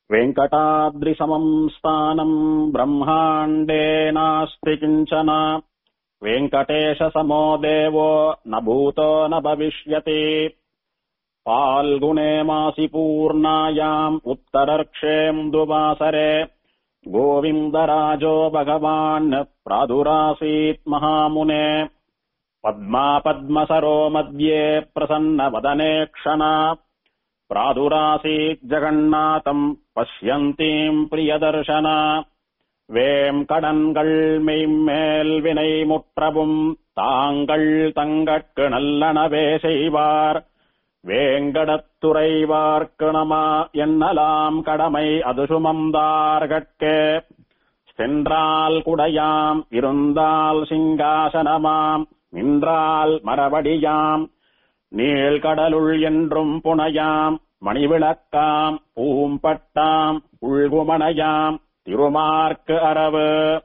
वेङ्कटाद्रिसमम् स्थानम् ब्रह्माण्डे नास्ति किञ्चन वेङ्कटेशसमो देवो न भूतो न भविष्यति फाल्गुणे मासि पूर्णायाम् उत्तरर्क्षेन्दुवासरे गोविन्दराजो भगवान् प्रादुरासीत् महामुने पद्मा पद्मसरो मध्ये प्रसन्नवदने क्षणा प्रादुरासीत् जगन्नाथम् पश्यन्तीम् प्रियदर्शना வேம் கடன்கள் மெய்மேல் வினை முற்றவும் தாங்கள் தங்கட்கு நல்லனவே செய்வார் வேங்கடத்துறைவார்க்கு நம எண்ணலாம் கடமை அது சுமந்தார்கட்கே சென்றால் குடையாம் இருந்தால் சிங்காசனமாம் நின்றால் மரபடியாம் நீழ்கடலுள் என்றும் புனையாம் மணிவிளக்காம் பூம்பட்டாம் உள்குமணையாம் திருமார்க்கு அரவு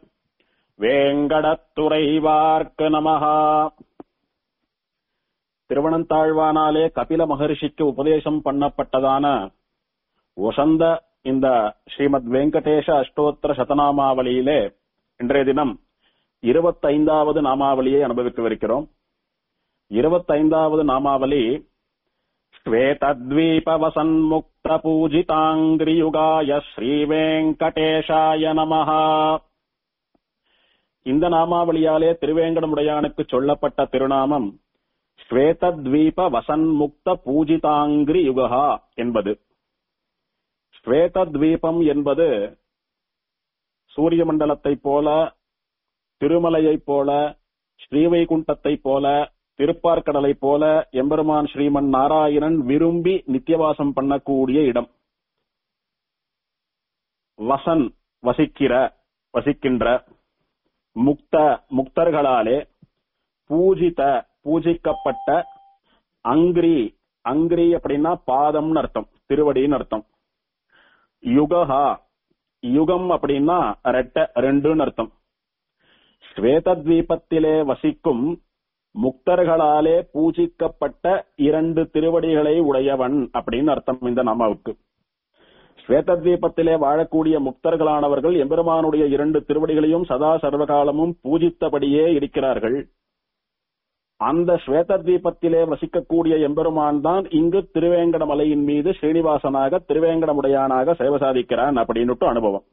வேங்கடத்துறைவார்க்கு நமகா திருவனந்தாழ்வானாலே கபில மகரிஷிக்கு உபதேசம் பண்ணப்பட்டதான வசந்த இந்த ஸ்ரீமத் வெங்கடேஷ அஷ்டோத்திர சதநாமாவளியிலே இன்றைய தினம் இருபத்தைந்தாவது நாமாவளியை அனுபவிக்கவிருக்கிறோம் இருபத்தைந்தாவது நாமாவளி श्वेतद्वीपवसन्मुक्तपूजिताङ्ग्रियुगाय ஸ்ரீவேங்கடேஷாய நமஹ இந்த நாமாவளியாலே திருவேங்கடமுடையானுக்கு சொல்லப்பட்ட திருநாமம் ஸ்வேதத்வீப வசன்முக்த பூஜிதாங்கிரி யுகா என்பது ஸ்வேதத்வீபம் என்பது சூரிய மண்டலத்தைப் போல திருமலையைப் போல ஸ்ரீவைகுண்டத்தைப் போல திருப்பார்கடலைப் போல எம்பெருமான் ஸ்ரீமன் நாராயணன் விரும்பி நித்தியவாசம் பண்ணக்கூடிய இடம் வசன் வசிக்கிற வசிக்கின்ற முக்த முக்தர்களாலே பூஜித பூஜிக்கப்பட்ட அங்கிரி அங்கிரி அப்படின்னா பாதம்னு அர்த்தம் திருவடின்னு அர்த்தம் யுகஹா யுகம் அப்படின்னா ரெட்ட ரெண்டுன்னு அர்த்தம் ஸ்வேதத்வீபத்திலே வசிக்கும் முக்தர்களாலே பூஜிக்கப்பட்ட இரண்டு திருவடிகளை உடையவன் அப்படின்னு அர்த்தம் இந்த நாமாவுக்கு ஸ்வேதத்வீபத்திலே வாழக்கூடிய முக்தர்களானவர்கள் எம்பெருமானுடைய இரண்டு திருவடிகளையும் சதா சர்வகாலமும் பூஜித்தபடியே இருக்கிறார்கள் அந்த ஸ்வேதத்வீபத்திலே வசிக்கக்கூடிய எம்பெருமான் தான் இங்கு திருவேங்கடமலையின் மீது ஸ்ரீனிவாசனாக திருவேங்கடமுடையானாக சேவை சாதிக்கிறான் அப்படின்னுட்டு அனுபவம்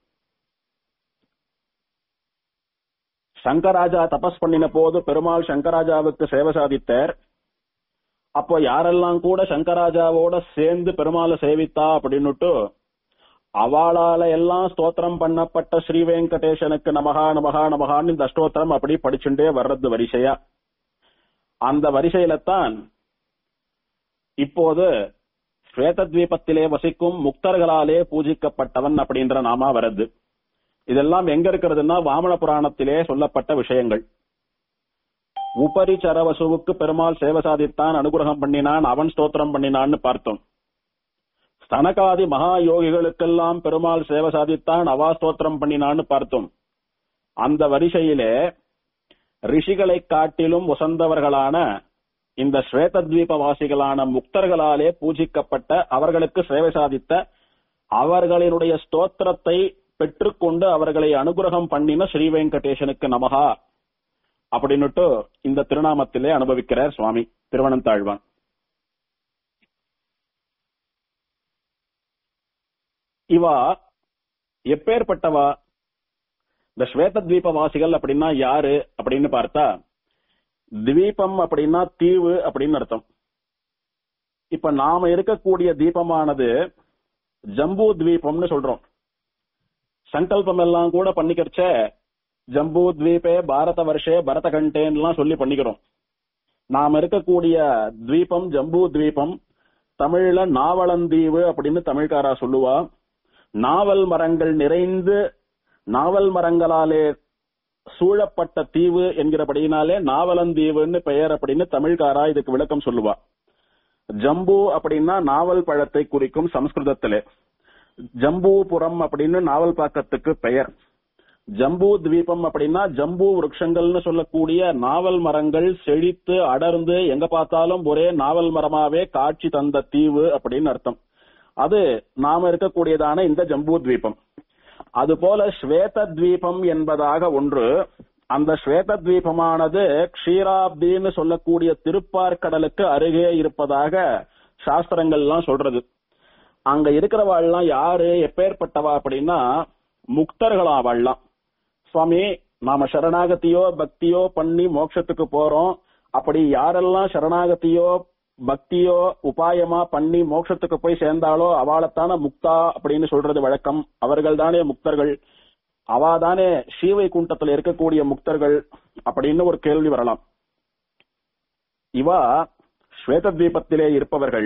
சங்கராஜா தபஸ் பண்ணின போது பெருமாள் சங்கராஜாவுக்கு சேவை சாதித்தார் அப்போ யாரெல்லாம் கூட சங்கராஜாவோட சேர்ந்து பெருமாளை சேவித்தா அப்படின்னுட்டு அவளால எல்லாம் ஸ்தோத்திரம் பண்ணப்பட்ட ஸ்ரீ வெங்கடேசனுக்கு நமகா நமகா நமகான்னு இந்த அஷ்டோத்திரம் அப்படி படிச்சுட்டே வர்றது வரிசையா அந்த வரிசையில தான் இப்போது ஸ்வேதத்வீபத்திலே வசிக்கும் முக்தர்களாலே பூஜிக்கப்பட்டவன் அப்படின்ற நாமா வருது இதெல்லாம் எங்க இருக்கிறதுன்னா வாமன புராணத்திலே சொல்லப்பட்ட விஷயங்கள் உபரி சரவசுவுக்கு பெருமாள் சேவை சாதித்தான் அனுகிரகம் பண்ணினான் அவன் ஸ்தோத்திரம் பண்ணினான்னு பார்த்தோம் ஸ்தனகாதி மகா யோகிகளுக்கெல்லாம் பெருமாள் சேவை சாதித்தான் அவா ஸ்தோத்திரம் பண்ணினான்னு பார்த்தோம் அந்த வரிசையிலே ரிஷிகளை காட்டிலும் உசந்தவர்களான இந்த ஸ்வேதத்வீப வாசிகளான முக்தர்களாலே பூஜிக்கப்பட்ட அவர்களுக்கு சேவை சாதித்த அவர்களினுடைய ஸ்தோத்திரத்தை பெற்றுக்கொண்டு அவர்களை அனுகிரகம் பண்ணின ஸ்ரீ வெங்கடேசனுக்கு நமகா அப்படின்னுட்டு இந்த திருநாமத்திலே அனுபவிக்கிறார் சுவாமி திருவனந்தாழ்வான் இவா எப்பேற்பட்டவா இந்த ஸ்வேத வாசிகள் அப்படின்னா யாரு அப்படின்னு பார்த்தா தீபம் அப்படின்னா தீவு அப்படின்னு அர்த்தம் இப்ப நாம இருக்கக்கூடிய தீபமானது ஜம்பு தீபம்னு சொல்றோம் சங்கல்பம் எல்லாம் கூட பண்ணிக்கிறச்ச ஜம்பு தீபே பாரத வருஷே பரத கண்டேன்லாம் சொல்லி பண்ணிக்கிறோம் நாம் இருக்கக்கூடிய தீபம் ஜம்பு தீபம் தமிழ்ல நாவலந்தீவு அப்படின்னு தமிழ்காரா சொல்லுவா நாவல் மரங்கள் நிறைந்து நாவல் மரங்களாலே சூழப்பட்ட தீவு என்கிறபடியினாலே நாவலந்தீவுன்னு பெயர் அப்படின்னு தமிழ்காரா இதுக்கு விளக்கம் சொல்லுவா ஜம்பு அப்படின்னா நாவல் பழத்தை குறிக்கும் சம்ஸ்கிருதத்திலே ஜம்பூபுரம் அப்படின்னு நாவல் பாக்கத்துக்கு பெயர் ஜம்பூ தீபம் அப்படின்னா ஜம்பூ விருட்சங்கள்னு சொல்லக்கூடிய நாவல் மரங்கள் செழித்து அடர்ந்து எங்க பார்த்தாலும் ஒரே நாவல் மரமாவே காட்சி தந்த தீவு அப்படின்னு அர்த்தம் அது நாம இருக்கக்கூடியதான இந்த ஜம்பூ தீபம் அதுபோல ஸ்வேத தீபம் என்பதாக ஒன்று அந்த ஸ்வேத தீபமானது க்ஷீராப்தின்னு சொல்லக்கூடிய திருப்பார்கடலுக்கு அருகே இருப்பதாக சாஸ்திரங்கள்லாம் சொல்றது அங்க இருக்கிறவாள்லாம் யாரு எப்பேற்பட்டவா அப்படின்னா முக்தர்களாவாள்லாம் சுவாமி நாம சரணாகதியோ பக்தியோ பண்ணி மோட்சத்துக்கு போறோம் அப்படி யாரெல்லாம் சரணாகதியோ பக்தியோ உபாயமா பண்ணி மோட்சத்துக்கு போய் சேர்ந்தாலோ அவளைத்தானே முக்தா அப்படின்னு சொல்றது வழக்கம் அவர்கள் தானே முக்தர்கள் அவாதானே ஸ்ரீவை குண்டத்துல இருக்கக்கூடிய முக்தர்கள் அப்படின்னு ஒரு கேள்வி வரலாம் இவா ஸ்வேத தீபத்திலே இருப்பவர்கள்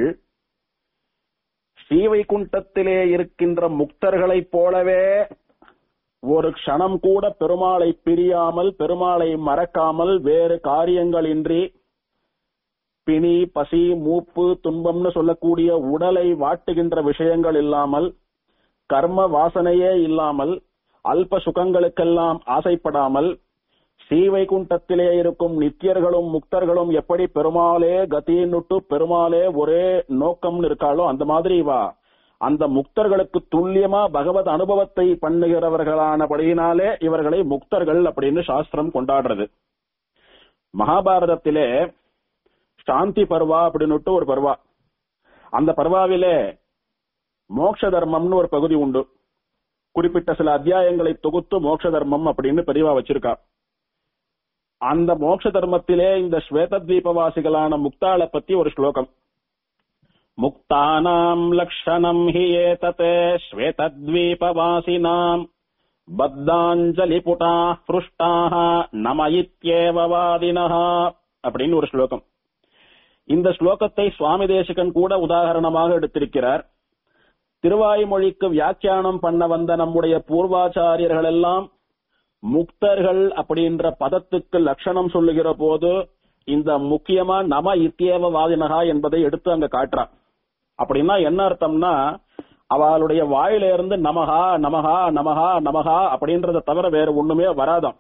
ஸ்ரீவைகுண்டத்திலே இருக்கின்ற முக்தர்களைப் போலவே ஒரு க்ஷணம் கூட பெருமாளை பிரியாமல் பெருமாளை மறக்காமல் வேறு காரியங்களின்றி பிணி பசி மூப்பு துன்பம்னு சொல்லக்கூடிய உடலை வாட்டுகின்ற விஷயங்கள் இல்லாமல் கர்ம வாசனையே இல்லாமல் அல்ப சுகங்களுக்கெல்லாம் ஆசைப்படாமல் ஸ்ரீவைகுண்டத்திலே இருக்கும் நித்தியர்களும் முக்தர்களும் எப்படி பெருமாளே கதின்னுட்டு பெருமாளே ஒரே நோக்கம்னு இருக்காளோ அந்த மாதிரி வா அந்த முக்தர்களுக்கு துல்லியமா பகவத் அனுபவத்தை பண்ணுகிறவர்களானபடியினாலே இவர்களை முக்தர்கள் அப்படின்னு சாஸ்திரம் கொண்டாடுறது மகாபாரதத்திலே சாந்தி பர்வா அப்படின்னுட்டு ஒரு பர்வா அந்த பர்வாவிலே மோட்ச தர்மம்னு ஒரு பகுதி உண்டு குறிப்பிட்ட சில அத்தியாயங்களை தொகுத்து மோட்ச தர்மம் அப்படின்னு பெரியவா வச்சிருக்கா அந்த மோட்ச தர்மத்திலே இந்த ஸ்வேத தீபவாசிகளான முக்தாளை பத்தி ஒரு ஸ்லோகம் முக்தானாம் லக்ஷணம் ஹி ஏதத் ஸ்வேதத்வீபவாசினாம் பத்தாஞ்சலி புட்டா புருஷ்டாக நம இத்யேவ வாதினஹ அப்படின்னு ஒரு ஸ்லோகம் இந்த ஸ்லோகத்தை சுவாமி தேசிகன் கூட உதாரணமாக எடுத்திருக்கிறார் திருவாய்மொழிக்கு வியாக்கியானம் பண்ண வந்த நம்முடைய பூர்வாச்சாரியர்கள் எல்லாம் முக்தர்கள் அப்படின்ற பதத்துக்கு லட்சணம் சொல்லுகிற போது இந்த முக்கியமா நம இத்தியவ வாதினகா என்பதை எடுத்து அங்க காட்டுறான் அப்படின்னா என்ன அர்த்தம்னா அவளுடைய வாயில இருந்து நமகா நமகா நமகா நமகா அப்படின்றத தவிர வேற ஒண்ணுமே வராதாம்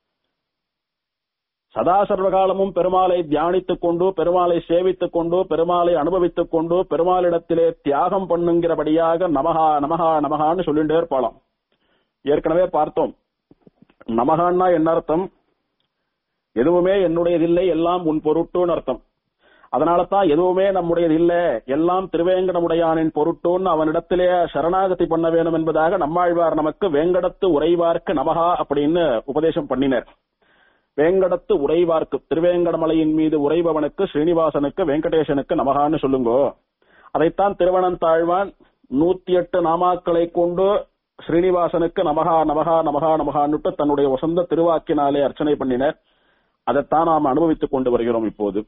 சதா சர்வகாலமும் பெருமாளை தியானித்துக் கொண்டு பெருமாளை சேவித்துக் கொண்டு பெருமாளை அனுபவித்துக் கொண்டு பெருமாளிடத்திலே தியாகம் பண்ணுங்கிறபடியாக நமகா நமகா நமகான்னு சொல்லிட்டே இருப்பாளாம் ஏற்கனவே பார்த்தோம் நமகான்னா என்ன அர்த்தம் எதுவுமே என்னுடையதில்லை எல்லாம் உன் பொருட்டுன்னு அர்த்தம் அதனால தான் எதுவுமே நம்முடையதில்ல எல்லாம் திருவேங்கடமுடையானின் பொருட்டுன்னு அவனிடத்திலே சரணாகதி பண்ண வேணும் என்பதாக நம்மாழ்வார் நமக்கு வேங்கடத்து உறைவார்க்கு நமகா அப்படின்னு உபதேசம் பண்ணினர் வேங்கடத்து உறைவார்க்கு திருவேங்கடமலையின் மீது உறைபவனுக்கு ஸ்ரீனிவாசனுக்கு வெங்கடேசனுக்கு நமகான்னு சொல்லுங்கோ அதைத்தான் திருவனந்தாழ்வான் நூத்தி எட்டு நாமாக்களை கொண்டு ஸ்ரீனிவாசனுக்கு நமகா நமகா நமகா நமகான்னுட்டு தன்னுடைய வசந்த திருவாக்கினாலே அர்ச்சனை பண்ணினர் அதைத்தான் நாம் அனுபவித்துக் கொண்டு வருகிறோம் இப்போது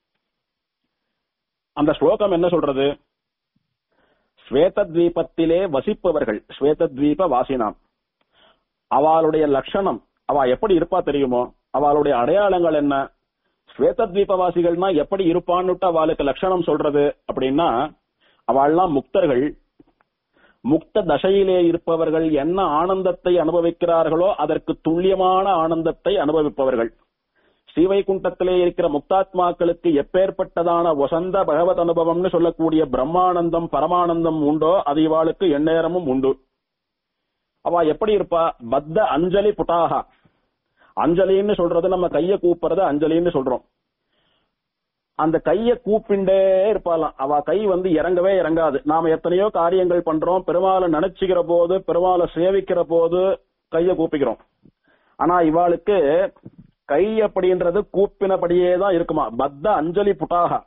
அந்த ஸ்லோகம் என்ன சொல்றது ஸ்வேத தீபத்திலே வசிப்பவர்கள் ஸ்வேத தீப வாசினாம் அவளுடைய லட்சணம் அவ எப்படி இருப்பா தெரியுமோ அவளுடைய அடையாளங்கள் என்ன ஸ்வேத தீபவாசிகள்னா எப்படி இருப்பான்னுட்டு அவளுக்கு லட்சணம் சொல்றது அப்படின்னா அவள்லாம் முக்தர்கள் முக்த தசையிலே இருப்பவர்கள் என்ன ஆனந்தத்தை அனுபவிக்கிறார்களோ அதற்கு துல்லியமான ஆனந்தத்தை அனுபவிப்பவர்கள் ஸ்ரீவைகுண்டத்திலே இருக்கிற முக்தாத்மாக்களுக்கு எப்பேற்பட்டதான வசந்த பகவத் அனுபவம்னு சொல்லக்கூடிய பிரம்மானந்தம் பரமானந்தம் உண்டோ அது இவாளுக்கு எந்நேரமும் உண்டு அவ எப்படி இருப்பா பத்த அஞ்சலி புட்டாகா அஞ்சலின்னு சொல்றது நம்ம கைய கூப்புறத அஞ்சலின்னு சொல்றோம் அந்த கைய கூப்பிண்டே இருப்பாளாம் அவ கை வந்து இறங்கவே இறங்காது நாம எத்தனையோ காரியங்கள் பண்றோம் பெருமாளை நினைச்சுக்கிற போது பெருமாளை சேவிக்கிற போது கைய கூப்பிக்கிறோம் ஆனா இவாளுக்கு கை அப்படின்றது கூப்பினபடியே தான் இருக்குமா பத்த அஞ்சலி புட்டாகா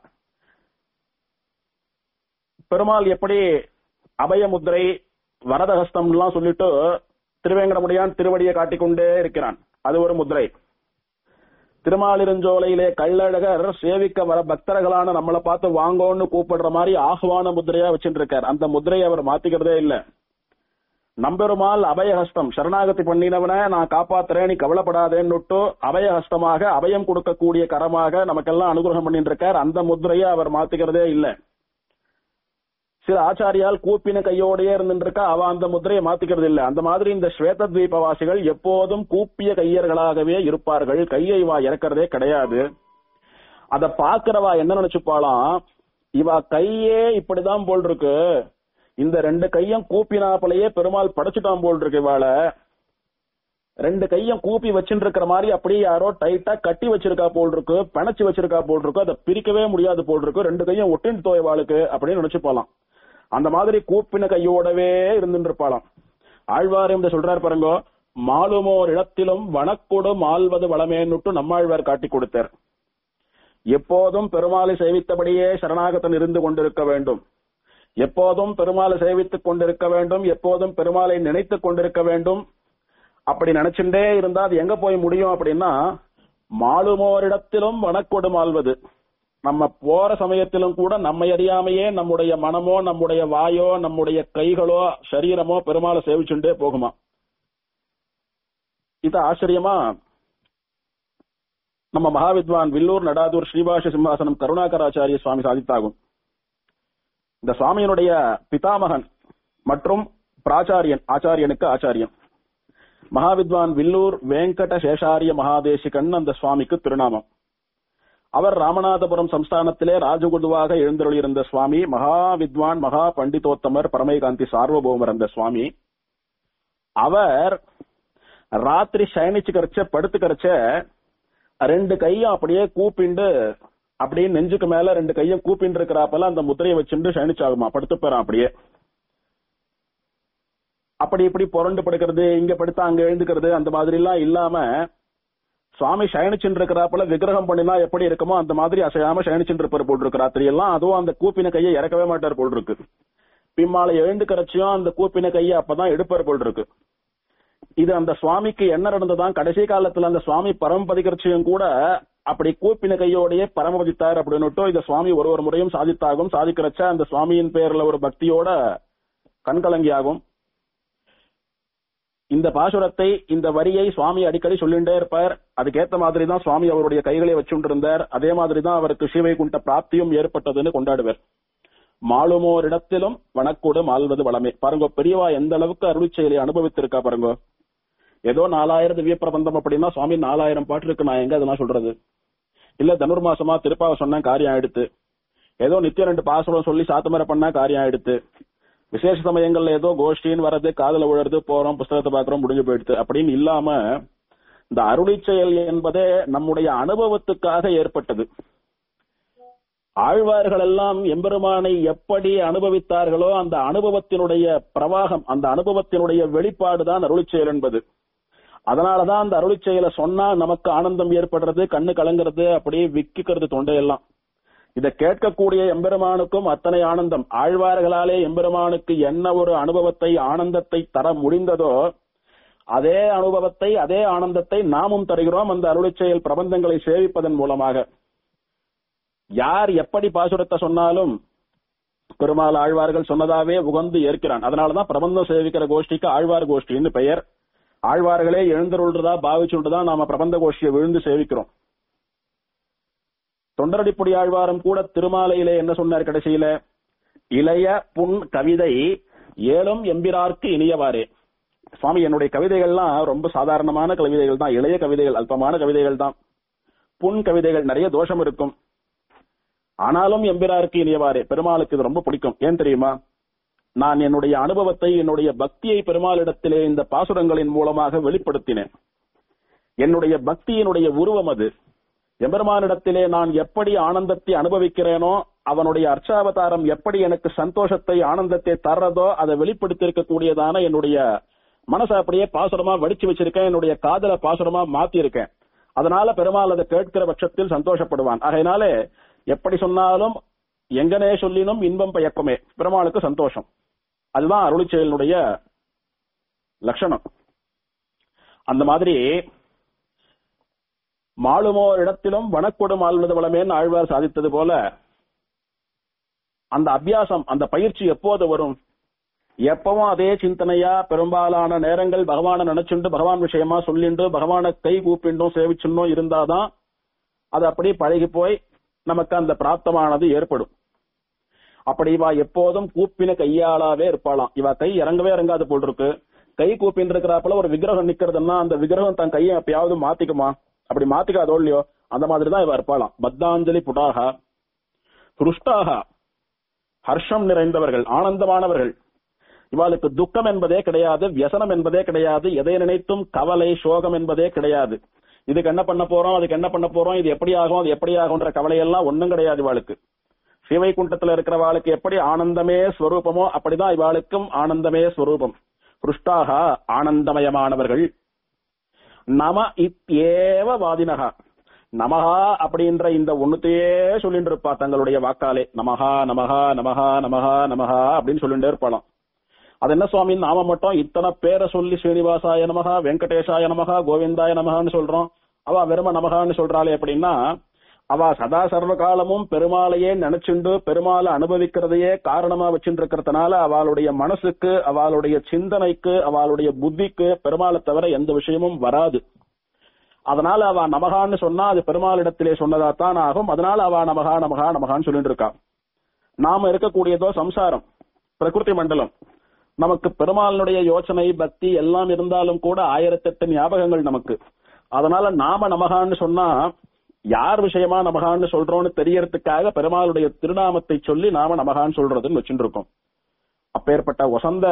பெருமாள் எப்படி அபய முத்திரை வரதஹஸ்தம் எல்லாம் சொல்லிட்டு திருவேங்கடமுடியான் திருவடியை காட்டிக்கொண்டே இருக்கிறான் அது ஒரு முத்திரை திருமாலிருஞ்சோலையிலே கள்ளழகர் சேவிக்க வர பக்தர்களான நம்மளை பார்த்து வாங்கோன்னு கூப்பிடுற மாதிரி ஆஹ்வான முத்திரையா வச்சுட்டு இருக்கார் அந்த முத்திரையை அவர் மாத்திக்கிறதே இல்ல நம்பெருமாள் அபயஹஸ்தம் சரணாகதி பண்ணினவன நான் காப்பாத்துறேன் நீ கவலைப்படாதேன்னுட்டு அபயஹஸ்தமாக அபயம் கொடுக்கக்கூடிய கரமாக நமக்கெல்லாம் அனுகிரகம் பண்ணிட்டு இருக்கார் அந்த முத்திரையை அவர் மாத்திக்கிறதே இல்ல சில ஆச்சாரியால் கூப்பின கையோடயே இருந்துருக்கா அவ அந்த முத்திரையை மாத்திக்கிறது இல்ல அந்த மாதிரி இந்த ஸ்வேத தீபவாசிகள் எப்போதும் கூப்பிய கையர்களாகவே இருப்பார்கள் கையை வா இறக்கிறதே கிடையாது அத பாக்குறவா என்ன நினைச்சுப்பாளாம் இவ கையே இப்படிதான் போல் இருக்கு இந்த ரெண்டு கையும் கூப்பினாப்பிலேயே பெருமாள் படைச்சுட்டான் போல் இருக்கு இவாள ரெண்டு கையும் கூப்பி வச்சுட்டு இருக்கிற மாதிரி அப்படியே யாரோ டைட்டா கட்டி வச்சிருக்கா போல் இருக்கு பிணைச்சு வச்சிருக்கா போல் இருக்கு அதை பிரிக்கவே முடியாது போல் இருக்கு ரெண்டு கையும் ஒட்டின் தோய் வாளுக்கு அப்படின்னு நினைச்சு போலாம் அந்த மாதிரி கூப்பின கையோடவே இருந்துட்டு இருப்பாளாம் ஆழ்வார் என்று சொல்றார் பாருங்க மாலுமோர் இடத்திலும் வனக்கொடு மால்வது வளமேன்னுட்டு நம்மாழ்வார் காட்டி கொடுத்தார் எப்போதும் பெருமாளை சேவித்தபடியே சரணாகத்தன் இருந்து கொண்டிருக்க வேண்டும் எப்போதும் பெருமாளை சேவித்துக் கொண்டிருக்க வேண்டும் எப்போதும் பெருமாளை நினைத்துக் கொண்டிருக்க வேண்டும் அப்படி நினைச்சுட்டே இருந்தா அது எங்க போய் முடியும் அப்படின்னா மாலுமோரிடத்திலும் வனக்கொடு மால்வது நம்ம போற சமயத்திலும் கூட நம்மை அறியாமையே நம்முடைய மனமோ நம்முடைய வாயோ நம்முடைய கைகளோ சரீரமோ பெருமாளை சேவிச்சுட்டே போகுமா இது ஆச்சரியமா நம்ம மகாவித்வான் வில்லூர் நடாதூர் ஸ்ரீபாஷ சிம்ஹாசனம் கருணாகராச்சாரிய சுவாமி சாதித்தாகும் இந்த சுவாமியினுடைய பிதாமகன் மற்றும் பிராச்சாரியன் ஆச்சாரியனுக்கு ஆச்சாரியன் மகாவித்வான் வில்லூர் வெங்கட சேஷாரிய மகாதேசிகன் அந்த சுவாமிக்கு திருநாமம் அவர் ராமநாதபுரம் சம்ஸ்தானத்திலே ராஜகுருவாக எழுந்தருளியிருந்த சுவாமி மகா வித்வான் மகா பண்டிதோத்தமர் பரமைகாந்தி சார்வபௌமர் அந்த சுவாமி அவர் ராத்திரி சயனிச்சு கரைச்ச படுத்து கரைச்ச ரெண்டு கையும் அப்படியே கூப்பிண்டு அப்படியே நெஞ்சுக்கு மேல ரெண்டு கையும் கூப்பிண்டு இருக்கிறாப்பெல்லாம் அந்த முத்திரையை வச்சுட்டு சயனிச்சாகுமா படுத்து போறான் அப்படியே அப்படி இப்படி புரண்டு படுக்கிறது இங்க படுத்தா அங்க எழுந்துக்கிறது அந்த மாதிரி எல்லாம் இல்லாம சுவாமி சயனிச்சுட்டு இருக்கிறாப்புல விக்கிரகம் பண்ணினா எப்படி இருக்குமோ அந்த மாதிரி அசையாம சயனிச்சுட்டு இருப்பார் போல் இருக்கு ராத்திரி எல்லாம் அதுவும் அந்த கூப்பின கையை இறக்கவே மாட்டார் போல் இருக்கு பிம்மால எழுந்து கரைச்சியும் அந்த கூப்பின கையை அப்பதான் எடுப்பார் போல் இருக்கு இது அந்த சுவாமிக்கு என்ன நடந்ததான் கடைசி காலத்துல அந்த சுவாமி பரமபதிகரிச்சியும் கூட அப்படி கூப்பின கையோடையே பரமபதித்தார் அப்படின்னுட்டு இந்த சுவாமி ஒரு ஒரு முறையும் சாதித்தாகும் சாதிக்கிறச்ச அந்த சுவாமியின் பேர்ல ஒரு பக்தியோட கண்கலங்கியாகும் இந்த பாசுரத்தை இந்த வரியை சுவாமி அடிக்கடி சொல்லிட்டே இருப்பார் அதுக்கேத்த மாதிரி தான் சுவாமி அவருடைய கைகளை வச்சுண்டிருந்தார் அதே மாதிரி தான் அவருக்கு ஸ்ரீவைகுண்ட பிராப்தியும் ஏற்பட்டதுன்னு கொண்டாடுவார் மாலுமோர் இடத்திலும் வனக்கூடு மால்வது வளமே பாருங்க பெரியவா எந்த அளவுக்கு அருள் செயலை அனுபவித்திருக்கா பாருங்க ஏதோ நாலாயிரம் திவ்ய பிரபந்தம் அப்படின்னா சுவாமி நாலாயிரம் பாட்டு இருக்கு நான் எங்க அதெல்லாம் சொல்றது இல்ல தனுர் மாசமா திருப்பாவை சொன்னா காரியம் ஆயிடுத்து ஏதோ நித்தியம் ரெண்டு பாசுரம் சொல்லி சாத்தமரை பண்ணா காரியம் ஆயிடுத்து விசேஷ சமயங்கள்ல ஏதோ கோஷ்டின்னு வர்றது காதல விழுறது போறோம் புஸ்தகத்தை பாக்குறோம் முடிஞ்சு போயிடுது அப்படின்னு இல்லாம இந்த அருளி செயல் என்பதே நம்முடைய அனுபவத்துக்காக ஏற்பட்டது ஆழ்வார்கள் எல்லாம் எம்பெருமானை எப்படி அனுபவித்தார்களோ அந்த அனுபவத்தினுடைய பிரவாகம் அந்த அனுபவத்தினுடைய வெளிப்பாடுதான் அருளி செயல் என்பது அதனாலதான் அந்த அருளி செயலை சொன்னா நமக்கு ஆனந்தம் ஏற்படுறது கண்ணு கலங்குறது அப்படியே விக்கிக்கிறது தொண்டையெல்லாம் இதை கேட்கக்கூடிய எம்பெருமானுக்கும் அத்தனை ஆனந்தம் ஆழ்வார்களாலே எம்பெருமானுக்கு என்ன ஒரு அனுபவத்தை ஆனந்தத்தை தர முடிந்ததோ அதே அனுபவத்தை அதே ஆனந்தத்தை நாமும் தருகிறோம் அந்த அருளிச் செயல் பிரபந்தங்களை சேவிப்பதன் மூலமாக யார் எப்படி பாசுரத்தை சொன்னாலும் பெருமாள் ஆழ்வார்கள் சொன்னதாவே உகந்து ஏற்கிறான் அதனாலதான் பிரபந்தம் சேவிக்கிற கோஷ்டிக்கு ஆழ்வார் கோஷ்டின்னு பெயர் ஆழ்வார்களே எழுந்தருள்றதா பாவிச்சுட்டுதான் நாம பிரபந்த கோஷ்டியை விழுந்து சேவிக்கிறோம் தொண்டரடிப்புடி ஆழ்வாரம் கூட திருமாலையிலே என்ன சொன்னார் கடைசியில இளைய புன் கவிதை ஏலும் எம்பிரார்க்கு இனியவாறே சுவாமி என்னுடைய கவிதைகள்லாம் ரொம்ப சாதாரணமான கவிதைகள் தான் இளைய கவிதைகள் அல்பமான கவிதைகள் தான் புன் கவிதைகள் நிறைய தோஷம் இருக்கும் ஆனாலும் எம்பிராருக்கு இனியவாறே பெருமாளுக்கு இது ரொம்ப பிடிக்கும் ஏன் தெரியுமா நான் என்னுடைய அனுபவத்தை என்னுடைய பக்தியை பெருமாளிடத்திலே இந்த பாசுரங்களின் மூலமாக வெளிப்படுத்தினேன் என்னுடைய பக்தியினுடைய உருவம் அது எம்பெருமானிடத்திலே நான் எப்படி ஆனந்தத்தை அனுபவிக்கிறேனோ அவனுடைய அர்ச்சாவதாரம் எப்படி எனக்கு சந்தோஷத்தை ஆனந்தத்தை தர்றதோ அதை வெளிப்படுத்தியிருக்கக்கூடியதான என்னுடைய மனசை அப்படியே பாசுரமா வடிச்சு வச்சிருக்கேன் என்னுடைய காதல பாசுரமா மாத்தி இருக்கேன் அதனால பெருமாள் அதை கேட்கிற பட்சத்தில் சந்தோஷப்படுவான் அதனாலே எப்படி சொன்னாலும் எங்கனே சொல்லினும் இன்பம் பயக்குமே பெருமாளுக்கு சந்தோஷம் அதுதான் அருளி செயலினுடைய லட்சணம் அந்த மாதிரி மாளுமோர் இடத்திலும் வனக்கொடும் ஆழ்வது வளமேன்னு ஆழ்வார் சாதித்தது போல அந்த அபியாசம் அந்த பயிற்சி எப்போது வரும் எப்பவும் அதே சிந்தனையா பெரும்பாலான நேரங்கள் பகவானை நினைச்சுண்டு பகவான் விஷயமா சொல்லிண்டு பகவானை கை கூப்பிண்டும் சேவிச்சுண்டும் இருந்தாதான் அது அப்படியே பழகி போய் நமக்கு அந்த பிராப்தமானது ஏற்படும் அப்படி இவா எப்போதும் கூப்பின கையாளாவே இருப்பாளாம் இவ கை இறங்கவே இறங்காது போல் இருக்கு கை கூப்பின்னு இருக்கிறாப்புல ஒரு விக்கிரகம் நிக்கிறதுன்னா அந்த விக்கிரகம் தன் கையை எப்பயாவது மாத்திக்குமா அப்படி மாத்திக்காதோ இல்லையோ அந்த மாதிரி தான் இவ இருப்பாளாம் பத்தாஞ்சலி புடாக ஹருஷ்டாக ஹர்ஷம் நிறைந்தவர்கள் ஆனந்தமானவர்கள் இவாளுக்கு துக்கம் என்பதே கிடையாது வியசனம் என்பதே கிடையாது எதை நினைத்தும் கவலை சோகம் என்பதே கிடையாது இதுக்கு என்ன பண்ண போறோம் அதுக்கு என்ன பண்ண போறோம் இது எப்படி ஆகும் அது எப்படி ஆகும்ன்ற கவலை எல்லாம் ஒண்ணும் கிடையாது இவாளுக்கு சிவைகுண்டத்துல இருக்கிறவாளுக்கு எப்படி ஆனந்தமே ஸ்வரூபமோ அப்படிதான் இவாளுக்கும் ஆனந்தமே ஸ்வரூபம் புருஷ்டாக ஆனந்தமயமானவர்கள் நம இத்யேவ வாதினகா நமஹா அப்படின்ற இந்த ஒண்ணுத்தையே சொல்லிட்டு இருப்பா தங்களுடைய வாக்காலே நமஹா நமஹா நமஹா நமஹா நமஹா அப்படின்னு சொல்லிட்டே இருப்பாளாம் அது என்ன சுவாமி நாம மட்டும் இத்தனை பேரை சொல்லி ஸ்ரீனிவாசாய நமகா வெங்கடேஷாய நமகா கோவிந்தாய நமகான்னு சொல்றோம் அவ வெறும நமகான்னு சொல்றாளே அப்படின்னா அவ சதா சர்வ காலமும் பெருமாளையே நினைச்சுண்டு பெருமாளை அனுபவிக்கிறதையே காரணமா வச்சுட்டு இருக்கிறதுனால அவளுடைய மனசுக்கு அவளுடைய சிந்தனைக்கு அவளுடைய புத்திக்கு பெருமாளை தவிர எந்த விஷயமும் வராது அதனால அவ நமகான்னு சொன்னா அது பெருமாளிடத்திலே சொன்னதாத்தான் ஆகும் அதனால அவ நமகா நமகா நமகான்னு சொல்லிட்டு இருக்கா நாம இருக்கக்கூடியதோ சம்சாரம் பிரகிருதி மண்டலம் நமக்கு பெருமாளினுடைய யோசனை பக்தி எல்லாம் இருந்தாலும் கூட ஆயிரத்தெட்டு ஞாபகங்கள் நமக்கு அதனால நாம நமகான்னு சொன்னா யார் விஷயமா நமகான்னு சொல்றோம்னு தெரியறதுக்காக பெருமாளுடைய திருநாமத்தை சொல்லி நாம நமகான்னு சொல்றதுன்னு வச்சுட்டு இருக்கோம் அப்பேற்பட்ட வசந்த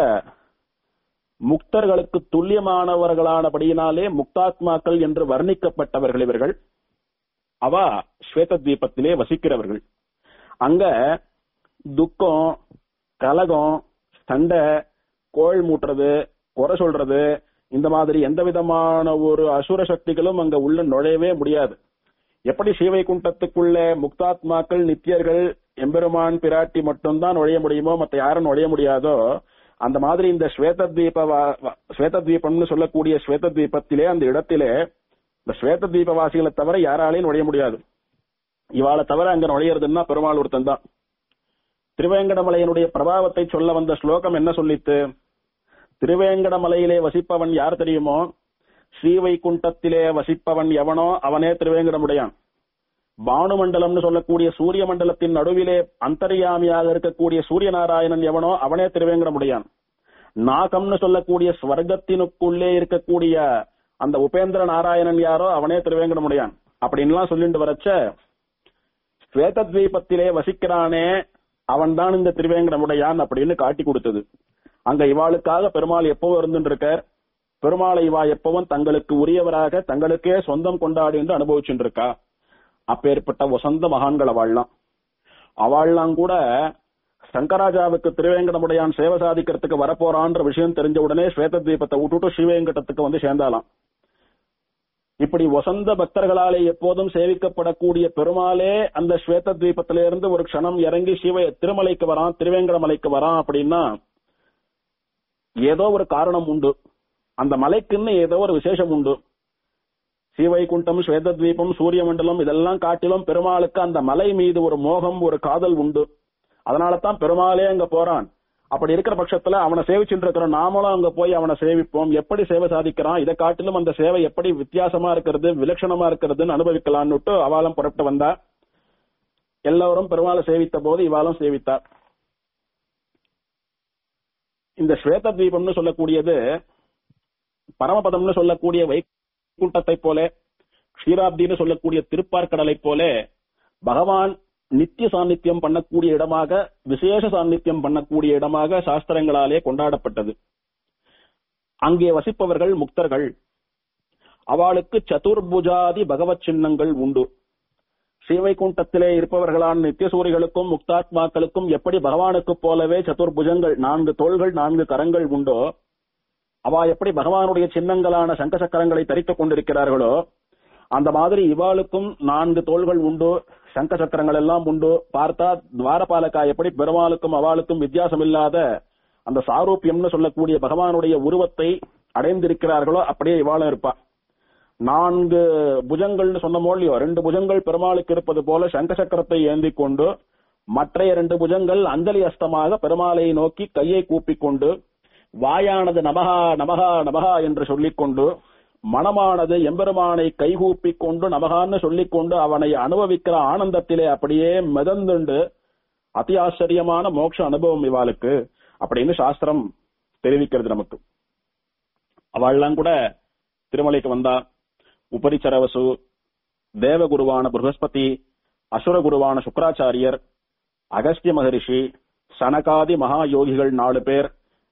முக்தர்களுக்கு துல்லியமானவர்களானபடியினாலே முக்தாத்மாக்கள் என்று வர்ணிக்கப்பட்டவர்கள் இவர்கள் அவ ஸ்வேத தீபத்திலே வசிக்கிறவர்கள் அங்க துக்கம் கலகம் சண்டை கோள் மூட்டுறது குறை சொல்றது இந்த மாதிரி எந்த விதமான ஒரு அசுர சக்திகளும் அங்க உள்ள நுழையவே முடியாது எப்படி ஸ்ரீவைகுண்டத்துக்குள்ள முக்தாத்மாக்கள் நித்தியர்கள் எம்பெருமான் பிராட்டி மட்டும்தான் நுழைய முடியுமோ மத்த யாரும் நுழைய முடியாதோ அந்த மாதிரி இந்த ஸ்வேத தீப ஸ்வேத தீபம்னு சொல்லக்கூடிய ஸ்வேத தீபத்திலே அந்த இடத்திலே இந்த ஸ்வேத தீப வாசிகளை தவிர யாராலையும் நுழைய முடியாது இவாளை தவிர அங்க நுழையிறதுன்னா பெருமாள் ஒருத்தன் தான் திருவேங்கடமலையனுடைய பிரபாவத்தை சொல்ல வந்த ஸ்லோகம் என்ன சொல்லித்து திருவேங்கடமலையிலே வசிப்பவன் யார் தெரியுமோ ஸ்ரீவைகுண்டத்திலே வசிப்பவன் எவனோ அவனே திருவேங்கடமுடையான் பானுமண்டலம்னு சொல்லக்கூடிய சூரிய மண்டலத்தின் நடுவிலே அந்தர்யாமியாக இருக்கக்கூடிய சூரிய நாராயணன் எவனோ அவனே திருவேங்கடமுடையான் நாகம்னு சொல்லக்கூடிய ஸ்வர்க்கத்தினுக்குள்ளே இருக்கக்கூடிய அந்த உபேந்திர நாராயணன் யாரோ அவனே திருவேங்கடமுடையான் அப்படின்லாம் சொல்லிட்டு வரச்ச ஸ்வேத தீபத்திலே வசிக்கிறானே அவன் தான் இந்த திருவேங்கடமுடையான் அப்படின்னு காட்டி கொடுத்தது அங்க இவாளுக்காக பெருமாள் எப்பவும் இருந்துட்டு இருக்கார் பெருமாளை இவா எப்பவும் தங்களுக்கு உரியவராக தங்களுக்கே சொந்தம் கொண்டாடி என்று அனுபவிச்சுட்டு இருக்கா அப்பேற்பட்ட வசந்த மகான்கள் அவாள்லாம் அவாள்லாம் கூட சங்கராஜாவுக்கு திருவேங்கடமுடையான் சேவை சாதிக்கிறதுக்கு வரப்போறான்ற விஷயம் தெரிஞ்ச உடனே ஸ்வேத தீபத்தை விட்டுட்டு ஸ்ரீவேங்கடத்துக்கு வந்து சேர்ந்தாலாம் இப்படி வசந்த பக்தர்களாலே எப்போதும் சேவிக்கப்படக்கூடிய பெருமாளே அந்த ஸ்வேத தீபத்திலிருந்து ஒரு க்ஷணம் இறங்கி சிவ திருமலைக்கு வரான் திருவேங்கடமலைக்கு வரான் அப்படின்னா ஏதோ ஒரு காரணம் உண்டு அந்த மலைக்குன்னு ஏதோ ஒரு விசேஷம் உண்டு ஸ்ரீவைகுண்டம் ஸ்வேத தீபம் சூரிய மண்டலம் இதெல்லாம் காட்டிலும் பெருமாளுக்கு அந்த மலை மீது ஒரு மோகம் ஒரு காதல் உண்டு அதனால தான் பெருமாளே அங்க போறான் அப்படி இருக்கிற பட்சத்துல அவனை சேவிச்சுட்டு இருக்கிறோம் நாமளும் அங்க போய் அவனை சேவிப்போம் எப்படி சேவை சாதிக்கிறான் இதை காட்டிலும் அந்த சேவை எப்படி வித்தியாசமா இருக்கிறது விலட்சணமா இருக்கிறதுன்னு அனுபவிக்கலான்னுட்டு அவாலும் புறப்பட்டு வந்தா எல்லோரும் பெருமாளை சேவித்த போது இவாலும் சேவித்தார் இந்த ஸ்வேத தீபம்னு சொல்லக்கூடியது பரமபதம்னு சொல்லக்கூடிய வைகுண்டத்தை போல க்ஷீராப்தின்னு சொல்லக்கூடிய திருப்பார்கடலை போல பகவான் நித்திய சாநித்தியம் பண்ணக்கூடிய இடமாக விசேஷ சாநித்தியம் பண்ணக்கூடிய இடமாக சாஸ்திரங்களாலே கொண்டாடப்பட்டது அங்கே வசிப்பவர்கள் முக்தர்கள் அவளுக்கு சதுர்புஜாதி பகவத் சின்னங்கள் உண்டு ஸ்ரீவைகுண்டத்திலே இருப்பவர்களான நித்தியசூரிகளுக்கும் முக்தாத்மாக்களுக்கும் எப்படி பகவானுக்கு போலவே சதுர்புஜங்கள் நான்கு தோள்கள் நான்கு கரங்கள் உண்டோ அவ எப்படி பகவானுடைய சின்னங்களான சங்க சக்கரங்களை தரித்துக் கொண்டிருக்கிறார்களோ அந்த மாதிரி இவாளுக்கும் நான்கு தோள்கள் உண்டு சங்க சக்கரங்கள் எல்லாம் உண்டு பார்த்தா துவாரபாலகா எப்படி பெருமாளுக்கும் அவளுக்கும் வித்தியாசம் இல்லாத அந்த சாரூபியம்னு சொல்லக்கூடிய பகவானுடைய உருவத்தை அடைந்திருக்கிறார்களோ அப்படியே இவாளும் இருப்பா நான்கு புஜங்கள்னு சொன்ன இல்லையோ ரெண்டு புஜங்கள் பெருமாளுக்கு இருப்பது போல சங்க சக்கரத்தை ஏந்தி கொண்டு மற்றைய ரெண்டு புஜங்கள் அஞ்சலி அஸ்தமாக பெருமாளை நோக்கி கையை கூப்பிக் கொண்டு வாயானது நமகா நமகா நமகா என்று சொல்லிக்கொண்டு மனமானது எம்பெருமானை கைகூப்பிக் கொண்டு நமகான்னு சொல்லிக்கொண்டு அவனை அனுபவிக்கிற ஆனந்தத்திலே அப்படியே மிதந்துண்டு அதி ஆச்சரியமான மோட்ச அனுபவம் இவாளுக்கு அப்படின்னு சாஸ்திரம் தெரிவிக்கிறது நமக்கு அவள்லாம் கூட திருமலைக்கு வந்தா உபரிச்சரவசு தேவகுருவான புருகஸ்பதி அசுரகுருவான சுக்கராச்சாரியர் அகஸ்திய மகரிஷி சனகாதி மகா யோகிகள் நாலு பேர்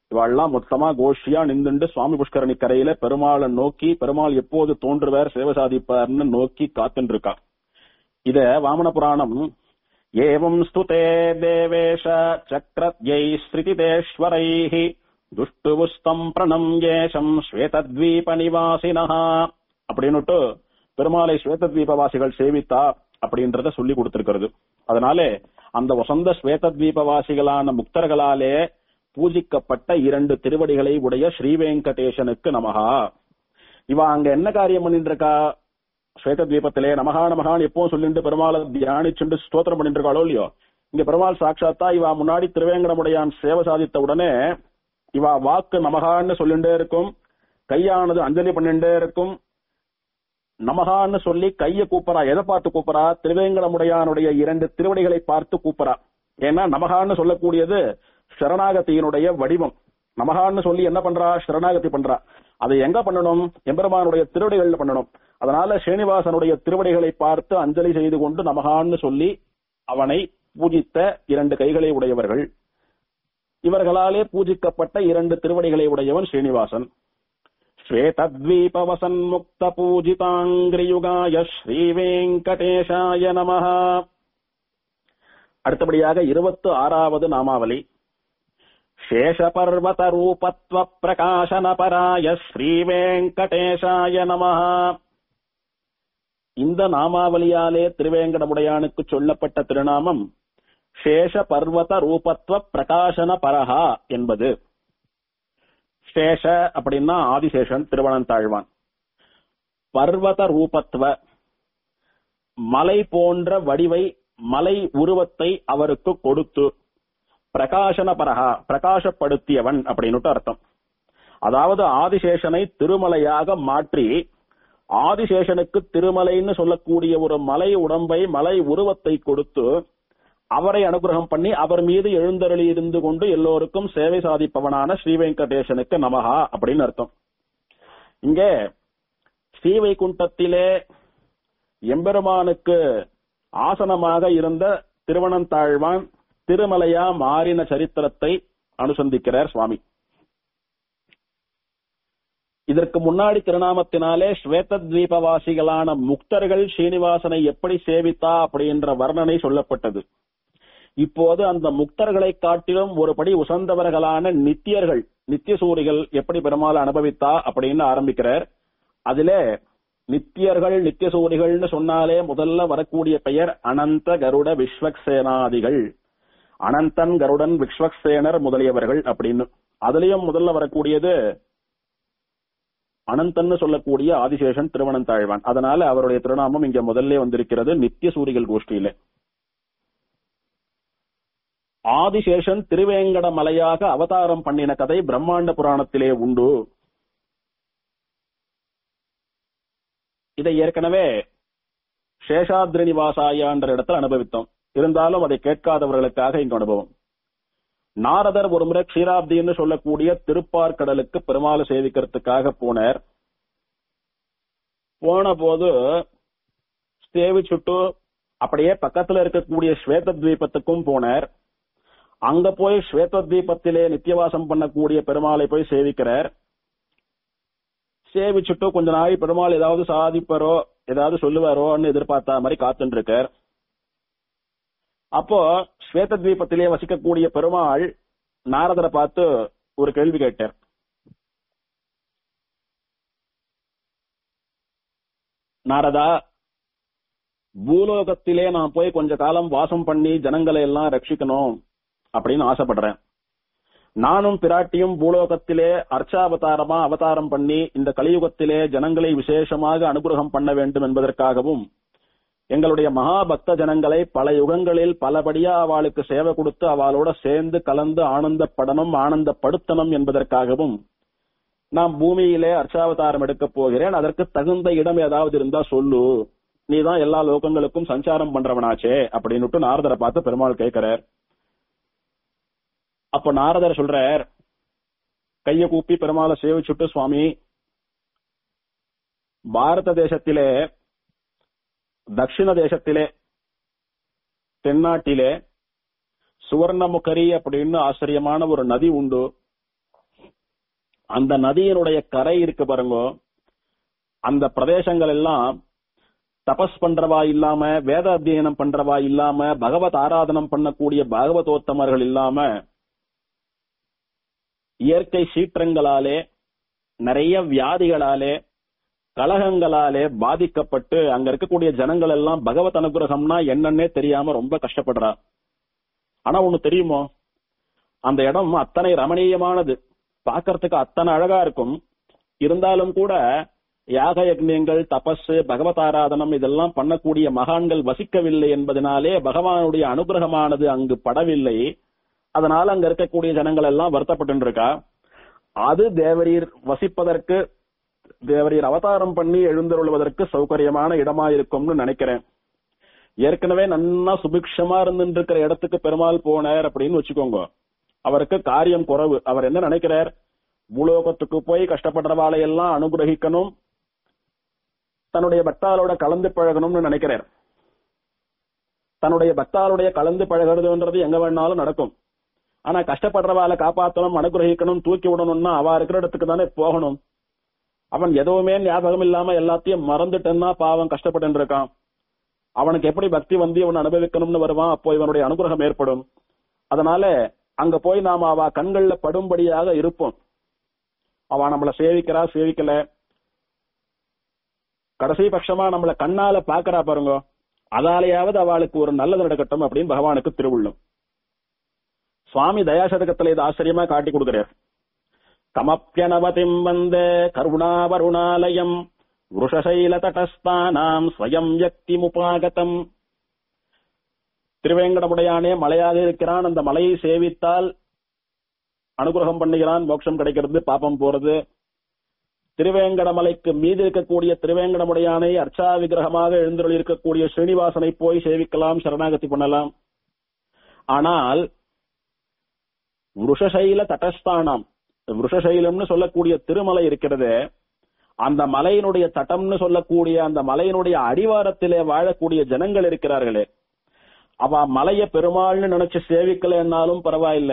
இவாள்லாம் மொத்தமா கோஷியா நின்றுண்டு சுவாமி புஷ்கரணி கரையில பெருமாளை நோக்கி பெருமாள் எப்போது தோன்றுவார் சேவை சாதிப்பார்னு நோக்கி காத்துட்டு இருக்கா இத வாமன புராணம் ஏவம் ஸ்துதே தேவேஷ சக்கரத்யை ஸ்ருதிதேஸ்வரைः துஷ்டுபுஸ்தம் பிரணம் ஏஷம் ஸ்வேதத்வீப நிவாசினஹா அப்படின்னுட்டு பெருமாளை ஸ்வேதத்வீபவாசிகள் சேவித்தா அப்படின்றத சொல்லி கொடுத்திருக்கிறது அதனால அந்த வசந்த ஸ்வேதத்வீபவாசிகளான முக்தர்களாலே பூஜிக்கப்பட்ட இரண்டு திருவடிகளை உடைய ஸ்ரீவேங்கடேசனுக்கு நமகா இவ அங்க என்ன காரியம் பண்ணிட்டு இருக்கா ஸ்வேத தீபத்திலே நமகா நமகான் எப்பவும் சொல்லிட்டு பெருமாளை தியானிச்சுண்டு ஸ்தோத்திரம் பண்ணிட்டு இருக்காளோ இல்லையோ இங்க பெருமாள் சாட்சாத்தா இவ முன்னாடி திருவேங்கடமுடையான் சேவை சாதித்த உடனே இவ வாக்கு நமகான்னு சொல்லிட்டே இருக்கும் கையானது அஞ்சலி பண்ணிட்டே இருக்கும் நமகான்னு சொல்லி கைய கூப்பரா எதை பார்த்து கூப்பரா திருவேங்கடமுடையானுடைய இரண்டு திருவடிகளை பார்த்து கூப்பரா ஏன்னா நமகான்னு சொல்லக்கூடியது சரணாகதியினுடைய வடிவம் நமகான்னு சொல்லி என்ன பண்றா சரணாகதி பண்றா அதை எங்க பண்ணணும் எம்பெருமானுடைய திருவடிகள்ல பண்ணணும் அதனால ஸ்ரீனிவாசனுடைய திருவடிகளை பார்த்து அஞ்சலி செய்து கொண்டு நமகான்னு சொல்லி அவனை பூஜித்த இரண்டு கைகளை உடையவர்கள் இவர்களாலே பூஜிக்கப்பட்ட இரண்டு திருவடிகளை உடையவன் ஸ்ரீனிவாசன் ஸ்வேதத்வீபவசன் முக்த பூஜிதாங்கிரியுகாய ஸ்ரீவேங்கடேஷாய நமஹ அடுத்தபடியாக இருபத்து ஆறாவது நாமாவலி சேஷபர்வத ரூபத்வ பிரகாசன பராய ஸ்ரீவேங்கடேஷாய நமஹ இந்த நாமாவலியாலே திருவேங்கடமுடையானுக்கு சொல்லப்பட்ட திருநாமம் சேஷ பர்வத ரூபத்வ பிரகாசன பரஹா என்பது சேஷ அப்படின்னா ஆதிசேஷன் திருவனந்தாழ்வான் பர்வத ரூபத்வ மலை போன்ற வடிவை மலை உருவத்தை அவருக்கு கொடுத்து பிரகாசன பரஹா பிரகாசப்படுத்தியவன் அப்படின்னுட்டு அர்த்தம் அதாவது ஆதிசேஷனை திருமலையாக மாற்றி ஆதிசேஷனுக்கு திருமலைன்னு சொல்லக்கூடிய ஒரு மலை உடம்பை மலை உருவத்தை கொடுத்து அவரை அனுகிரகம் பண்ணி அவர் மீது எழுந்தருளி இருந்து கொண்டு எல்லோருக்கும் சேவை சாதிப்பவனான ஸ்ரீ வெங்கடேசனுக்கு நமகா அப்படின்னு அர்த்தம் இங்கே ஸ்ரீவைகுண்டத்திலே எம்பெருமானுக்கு ஆசனமாக இருந்த திருவனந்தாழ்வான் திருமலையா மாறின சரித்திரத்தை அனுசந்திக்கிறார் சுவாமி இதற்கு முன்னாடி திருநாமத்தினாலே ஸ்வேதத்வீபவாசிகளான முக்தர்கள் ஸ்ரீனிவாசனை எப்படி சேவித்தா அப்படின்ற வர்ணனை சொல்லப்பட்டது இப்போது அந்த முக்தர்களை காட்டிலும் ஒருபடி உசந்தவர்களான நித்தியர்கள் நித்திய சூரிகள் எப்படி பெருமாள் அனுபவித்தா அப்படின்னு ஆரம்பிக்கிறார் அதிலே நித்தியர்கள் நித்திய சூரிகள்னு சொன்னாலே முதல்ல வரக்கூடிய பெயர் அனந்த கருட விஸ்வக்சேனாதிகள் அனந்தன் கருடன் விஸ்வக்சேனர் முதலியவர்கள் அப்படின்னு அதுலயும் முதல்ல வரக்கூடியது அனந்தன்னு சொல்லக்கூடிய ஆதிசேஷன் திருவனந்தாழ்வான் அதனால அவருடைய திருநாமம் இங்க முதல்ல வந்திருக்கிறது நித்திய சூரிகள் கோஷ்டியில ஆதிசேஷன் திருவேங்கட மலையாக அவதாரம் பண்ணின கதை பிரம்மாண்ட புராணத்திலே உண்டு இதை ஏற்கனவே சேஷாத்ரி நிவாசாயான்ற இடத்துல அனுபவித்தோம் இருந்தாலும் அதை கேட்காதவர்களுக்காக இங்க அனுபவம் நாரதர் ஒருமுறை க்ஷீராப்தின்னு சொல்லக்கூடிய திருப்பார்கடலுக்கு பெருமாள் சேவிக்கிறதுக்காக போனார் போன போது சேவிச்சுட்டு அப்படியே பக்கத்துல இருக்கக்கூடிய ஸ்வேத தீபத்துக்கும் போனார் அங்க போய் ஸ்வேத தீபத்திலே நித்தியவாசம் பண்ணக்கூடிய பெருமாளை போய் சேவிக்கிறார் சேவிச்சுட்டு கொஞ்ச நாள் பெருமாள் ஏதாவது சாதிப்பாரோ ஏதாவது சொல்லுவாரோன்னு எதிர்பார்த்தா மாதிரி காத்துட்டு இருக்கார் அப்போ ஸ்வேத தீபத்திலே வசிக்கக்கூடிய பெருமாள் நாரதரை பார்த்து ஒரு கேள்வி கேட்டார் நாரதா பூலோகத்திலே நான் போய் கொஞ்ச காலம் வாசம் பண்ணி ஜனங்களை எல்லாம் ரட்சிக்கணும் அப்படின்னு ஆசைப்படுறேன் நானும் பிராட்டியும் பூலோகத்திலே அர்ச்சாவதாரமா அவதாரம் பண்ணி இந்த கலியுகத்திலே ஜனங்களை விசேஷமாக அனுகிரகம் பண்ண வேண்டும் என்பதற்காகவும் எங்களுடைய மகா பக்த ஜனங்களை பல யுகங்களில் பலபடியா அவளுக்கு சேவை கொடுத்து அவளோட சேர்ந்து கலந்து ஆனந்தப்படணும் ஆனந்தப்படுத்தணும் என்பதற்காகவும் நான் பூமியிலே அர்ச்சாவதாரம் எடுக்கப் போகிறேன் அதற்கு தகுந்த இடம் ஏதாவது இருந்தா சொல்லு நீதான் எல்லா லோகங்களுக்கும் சஞ்சாரம் பண்றவனாச்சே அப்படின்னுட்டு நாரதரை பார்த்து பெருமாள் கேட்கிறார் அப்ப நாரதர் சொல்றார் கைய கூப்பி பெருமாளை சேவிச்சுட்டு சுவாமி பாரத தேசத்திலே தட்சிண தேசத்திலே தென்னாட்டிலே சுவர்ணமுகரி அப்படின்னு ஆச்சரியமான ஒரு நதி உண்டு அந்த நதியினுடைய கரை இருக்கு பாருங்க அந்த பிரதேசங்கள் எல்லாம் தபஸ் பண்றவா இல்லாம வேத அத்தியனம் பண்றவா இல்லாம பகவத் ஆராதனம் பண்ணக்கூடிய பாகவதோத்தமர்கள் இல்லாம இயற்கை சீற்றங்களாலே நிறைய வியாதிகளாலே கலகங்களாலே பாதிக்கப்பட்டு அங்க இருக்கக்கூடிய ஜனங்கள் எல்லாம் பகவத் அனுகிரகம்னா என்னன்னே தெரியாம ரொம்ப கஷ்டப்படுறா ஆனா ஒண்ணு தெரியுமோ அந்த இடம் அத்தனை ரமணீயமானது பார்க்கறதுக்கு அத்தனை அழகா இருக்கும் இருந்தாலும் கூட யாக யக்ஞங்கள் தபஸ் பகவத் ஆராதனம் இதெல்லாம் பண்ணக்கூடிய மகான்கள் வசிக்கவில்லை என்பதனாலே பகவானுடைய அனுகிரகமானது அங்கு படவில்லை அதனால அங்க இருக்கக்கூடிய ஜனங்கள் எல்லாம் வருத்தப்பட்டு இருக்கா அது தேவரீர் வசிப்பதற்கு தேவரீர் அவதாரம் பண்ணி எழுந்தருள்வதற்கு சௌகரியமான இடமா இருக்கும்னு நினைக்கிறேன் ஏற்கனவே நன்னா சுபிக்ஷமா இருந்துட்டு இருக்கிற இடத்துக்கு பெருமாள் போனார் அப்படின்னு வச்சுக்கோங்க அவருக்கு காரியம் குறைவு அவர் என்ன நினைக்கிறார் பூலோகத்துக்கு போய் கஷ்டப்படுறவாளை எல்லாம் அனுகிரகிக்கணும் தன்னுடைய பக்தாளோட கலந்து பழகணும்னு நினைக்கிறார் தன்னுடைய பக்தாளுடைய கலந்து பழகிறதுன்றது எங்க வேணாலும் நடக்கும் ஆனா கஷ்டப்படுறவாளை காப்பாத்தணும் அனுகிரகிக்கணும் தூக்கி விடணும்னா அவ இருக்கிற இடத்துக்கு தானே போகணும் அவன் எதுவுமே ஞாபகம் இல்லாம எல்லாத்தையும் மறந்துட்டேன்னா பாவம் கஷ்டப்பட்டு இருக்கான் அவனுக்கு எப்படி பக்தி வந்து இவன் அனுபவிக்கணும்னு வருவான் அப்போ இவனுடைய அனுகிரகம் ஏற்படும் அதனால அங்க போய் நாம அவ கண்கள்ல படும்படியாக இருப்போம் அவ நம்மள சேவிக்கிறா சேவிக்கல கடைசி பட்சமா நம்மள கண்ணால பாக்குறா பாருங்க அதாலேயாவது அவளுக்கு ஒரு நல்லது நடக்கட்டும் அப்படின்னு பகவானுக்கு திருவுள்ளும் சுவாமி தயாசதகத்துல இது ஆச்சரியமா காட்டி கொடுக்கிறார் கமப்பியனவதிம் வந்தே கருணாவருணாலயம் விருஷசைல தடஸ்தானாம் ஸ்வயம் யக்தி முபாகதம் திருவேங்கடமுடையானே மலையாக இருக்கிறான் அந்த மலையை சேவித்தால் அனுகிரகம் பண்ணுகிறான் மோட்சம் கிடைக்கிறது பாப்பம் போறது திருவேங்கடமலைக்கு மீது இருக்கக்கூடிய திருவேங்கடமுடையானை அர்ச்சா விக்கிரகமாக எழுந்தருள் இருக்கக்கூடிய ஸ்ரீனிவாசனை போய் சேவிக்கலாம் சரணாகதி பண்ணலாம் ஆனால் விருஷசைல தட்டஸ்தானம் விருஷசைலம்னு சொல்லக்கூடிய திருமலை இருக்கிறது அந்த மலையினுடைய தட்டம்னு சொல்லக்கூடிய அந்த மலையினுடைய அடிவாரத்திலே வாழக்கூடிய ஜனங்கள் இருக்கிறார்களே அவ மலைய பெருமாள்னு நினைச்சு சேவிக்கலைன்னாலும் பரவாயில்ல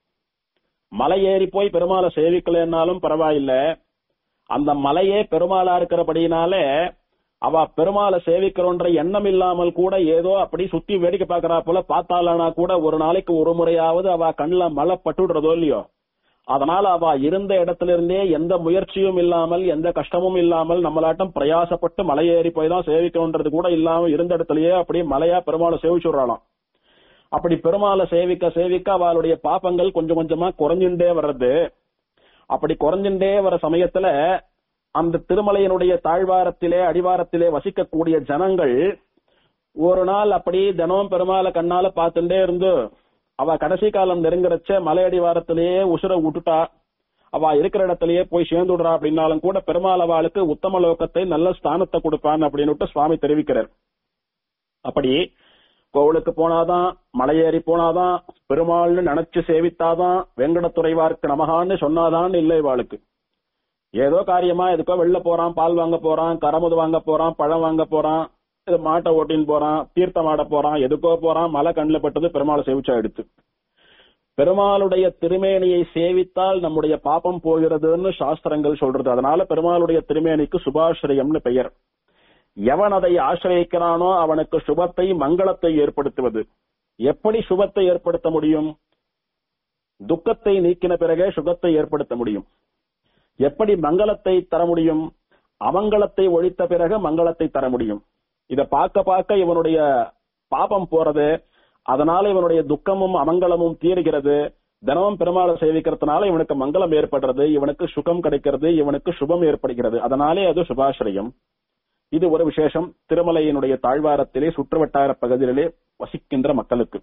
மலை ஏறி போய் பெருமாளை சேவிக்கலைன்னாலும் பரவாயில்ல அந்த மலையே பெருமாளா இருக்கிறபடினாலே அவ பெருமாளை சேவிக்கிறோன்ற எண்ணம் இல்லாமல் கூட ஏதோ அப்படி சுத்தி வேடிக்கை பாக்குறா போல பார்த்தாலானா கூட ஒரு நாளைக்கு ஒரு முறையாவது அவ கண்ணுல மழை பட்டுடுறதோ இல்லையோ அதனால அவ இருந்த இடத்துல இருந்தே எந்த முயற்சியும் இல்லாமல் எந்த கஷ்டமும் இல்லாமல் நம்மளாட்டம் பிரயாசப்பட்டு மலை ஏறி போய் தான் சேவிக்கணுன்றது கூட இல்லாம இருந்த இடத்துலயே அப்படியே மலையா பெருமாளை சேவிச்சுடுறாளாம் அப்படி பெருமாளை சேவிக்க சேவிக்க அவளுடைய பாப்பங்கள் கொஞ்சம் கொஞ்சமா குறைஞ்சுட்டே வர்றது அப்படி குறைஞ்சுட்டே வர சமயத்துல அந்த திருமலையினுடைய தாழ்வாரத்திலே அடிவாரத்திலே வசிக்கக்கூடிய ஜனங்கள் ஒரு நாள் அப்படி தினம் பெருமாளை கண்ணால பார்த்துட்டே இருந்து அவ கடைசி காலம் நெருங்குறச்ச மலை அடிவாரத்திலேயே உசுர விட்டுட்டா அவ இருக்கிற இடத்திலேயே போய் சேர்ந்துடுறா அப்படின்னாலும் கூட பெருமாள் அவளுக்கு உத்தம லோகத்தை நல்ல ஸ்தானத்தை கொடுப்பான் அப்படின்னு சுவாமி தெரிவிக்கிறார் அப்படி கோவிலுக்கு போனாதான் மலையேறி போனாதான் பெருமாள்னு நினைச்சு சேவித்தாதான் வெங்கடத்துறைவார்க்கு நமகான்னு சொன்னாதான் இல்லை இவாளுக்கு ஏதோ காரியமா எதுக்கோ வெளில போறான் பால் வாங்க போறான் கரமுது வாங்க போறான் பழம் வாங்க போறான் இது மாட்டை ஓட்டின்னு போறான் தீர்த்தம் ஆட போறான் எதுக்கோ போறான் மலை கண்ணில் பட்டது பெருமாளை சேவிச்சா எடுத்து பெருமாளுடைய திருமேனியை சேவித்தால் நம்முடைய பாப்பம் போகிறதுன்னு சாஸ்திரங்கள் சொல்றது அதனால பெருமாளுடைய திருமேனிக்கு சுபாஸ்ரயம்னு பெயர் எவன் அதை ஆசிரியக்கிறானோ அவனுக்கு சுபத்தை மங்களத்தை ஏற்படுத்துவது எப்படி சுபத்தை ஏற்படுத்த முடியும் துக்கத்தை நீக்கின பிறகே சுகத்தை ஏற்படுத்த முடியும் எப்படி மங்களத்தை தர முடியும் அமங்கலத்தை ஒழித்த பிறகு மங்களத்தை தர முடியும் இத பார்க்க பார்க்க இவனுடைய பாபம் போறது அதனால இவனுடைய துக்கமும் அமங்கலமும் தீருகிறது தினமும் பெருமாளை சேவிக்கிறதுனால இவனுக்கு மங்களம் ஏற்படுறது இவனுக்கு சுகம் கிடைக்கிறது இவனுக்கு சுபம் ஏற்படுகிறது அதனாலே அது சுபாசிரயம் இது ஒரு விசேஷம் திருமலையினுடைய தாழ்வாரத்திலே சுற்றுவட்டார பகுதியிலே வசிக்கின்ற மக்களுக்கு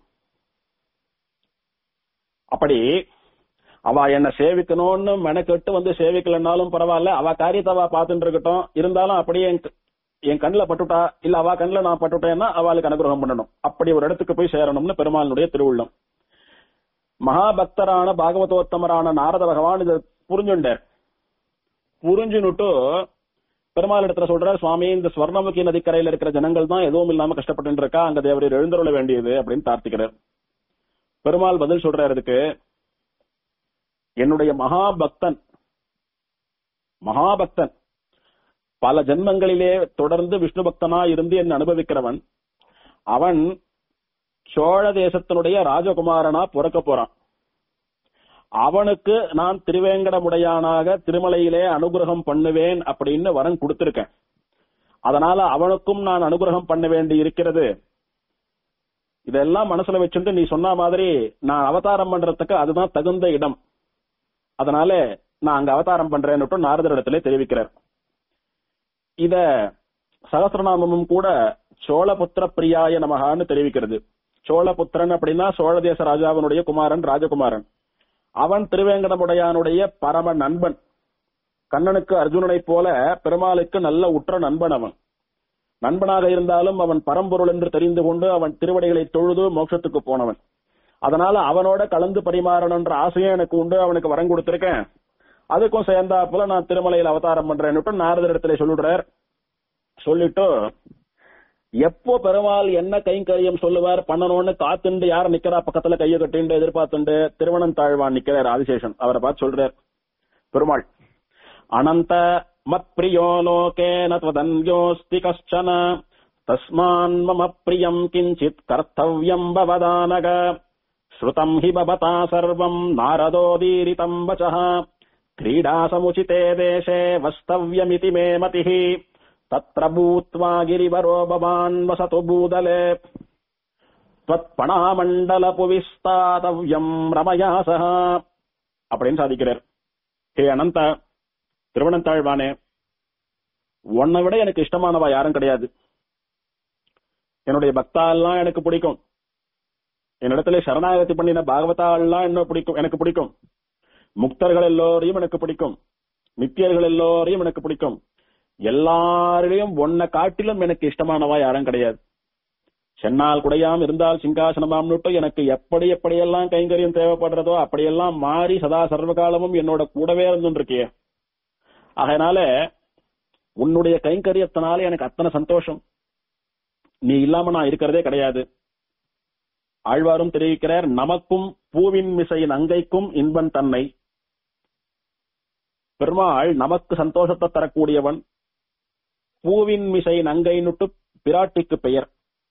அப்படி அவ என்ன சேவிக்கணும்னு மெனக்கெட்டு வந்து சேவிக்கலன்னாலும் பரவாயில்ல அவ காரியத்தை அவ பார்த்துட்டு இருக்கட்டும் இருந்தாலும் அப்படியே என் க- என் கண்ணுல பட்டுட்டா இல்ல அவ கண்ணுல நான் பட்டுட்டேன்னா அவளுக்கு அனுகிரகம் பண்ணணும் அப்படி ஒரு இடத்துக்கு போய் சேரணும்னு பெருமாளுடைய திருவுள்ளம் மகாபக்தரான பாகவதோத்தமரான நாரத பகவான் இதை புரிஞ்சுண்டார் புரிஞ்சுனுட்டு பெருமாள் இடத்துல சொல்றார் சுவாமி இந்த ஸ்வர்ணமுகி நதிக்கரையில இருக்கிற ஜனங்கள் தான் எதுவும் இல்லாம கஷ்டப்பட்டு இருக்கா அங்க தேவரீர் எழுந்தருள வேண்டியது அப்படின்னு பிரார்த்திக்கிறார் பெருமாள் பதில் சொல்றார் இதுக்கு என்னுடைய மகா பக்தன் மகாபக்தன் பல ஜென்மங்களிலே தொடர்ந்து விஷ்ணு பக்தனா இருந்து என்ன அனுபவிக்கிறவன் அவன் சோழ தேசத்தினுடைய ராஜகுமாரனா பிறக்க போறான் அவனுக்கு நான் திருவேங்கடமுடையானாக திருமலையிலே அனுகிரகம் பண்ணுவேன் அப்படின்னு வரன் கொடுத்திருக்கேன் அதனால அவனுக்கும் நான் அனுகிரகம் பண்ண வேண்டி இருக்கிறது இதெல்லாம் மனசுல வச்சுட்டு நீ சொன்ன மாதிரி நான் அவதாரம் பண்றதுக்கு அதுதான் தகுந்த இடம் அதனால நான் அங்க அவதாரம் பண்றேன்னு நாரதர் இடத்துல தெரிவிக்கிறார் இத சகசிரநாமமும் கூட சோழபுத்திர பிரியாய நமகான்னு தெரிவிக்கிறது சோழபுத்திரன் அப்படின்னா சோழ தேச ராஜாவினுடைய குமாரன் ராஜகுமாரன் அவன் திருவேங்கடமுடையானுடைய பரம நண்பன் கண்ணனுக்கு அர்ஜுனனைப் போல பெருமாளுக்கு நல்ல உற்ற நண்பன் அவன் நண்பனாக இருந்தாலும் அவன் பரம்பொருள் என்று தெரிந்து கொண்டு அவன் திருவடிகளை தொழுது மோட்சத்துக்கு போனவன் அதனால அவனோட கலந்து பரிமாறணுன்ற ஆசையும் எனக்கு உண்டு அவனுக்கு வரம் கொடுத்திருக்கேன் அதுக்கும் சேர்ந்தாப்புல நான் திருமலையில் அவதாரம் பண்றேன்னு நாரதர் இடத்துல சொல்லிடுறார் சொல்லிட்டு எப்போ பெருமாள் என்ன கைங்கரியம் சொல்லுவார் பண்ணணும்னு காத்துண்டு யார் நிக்கிறா பக்கத்துல கைய கட்டிண்டு எதிர்பார்த்துண்டு திருவணம் தாழ்வான் நிக்கிறார் ஆதிசேஷன் அவரை பார்த்து சொல்றார் பெருமாள் அனந்த மத்பிரியோ லோகேன त्वदन्योऽस्ति कश्चन तस्मान् मम प्रियम् किञ्चित् कर्तव्यम् भवदानग श्रुतम् हि भवता सर्वम् नारदोदीरितम् वचः क्रीडासमुचिते देशे वस्तव्यमिति मे मतिः तत्र भूत्वा गिरिवरो भवान् वसतु भूदले त्वत्पणामण्डलपुविस्तातव्यम् रमया सह அப்படின்னு சாதிக்கிறார் ஹே அனந்த திருவனந்தாழ்வானே உன்னை விட எனக்கு இஷ்டமானவா யாரும் கிடையாது என்னுடைய பக்தாலாம் எனக்கு பிடிக்கும் என்னிடத்துல சரணாகதி பண்ணின பாகவதாலாம் என்ன பிடிக்கும் எனக்கு பிடிக்கும் முக்தர்கள் எல்லோரையும் எனக்கு பிடிக்கும் நித்தியர்கள் எல்லோரையும் எனக்கு பிடிக்கும் எல்லாரிடையும் உன்னை காட்டிலும் எனக்கு இஷ்டமானவா யாரும் கிடையாது சென்னால் குடையாம் இருந்தால் சிங்காசனமாம்னுட்டு எனக்கு எப்படி எப்படியெல்லாம் கைங்கரியம் தேவைப்படுறதோ அப்படியெல்லாம் மாறி சதா சர்வகாலமும் என்னோட கூடவே இருந்துருக்கிய அதனால உன்னுடைய கைங்கரியத்தினால எனக்கு அத்தனை சந்தோஷம் நீ இல்லாம நான் இருக்கிறதே கிடையாது ஆழ்வாரும் தெரிவிக்கிறார் நமக்கும் பூவின் மிசையின் அங்கைக்கும் இன்பன் தன்னை பெருமாள் நமக்கு சந்தோஷத்தை தரக்கூடியவன் பூவின் மிசை நங்கைன்னுட்டு பிராட்டிக்கு பெயர்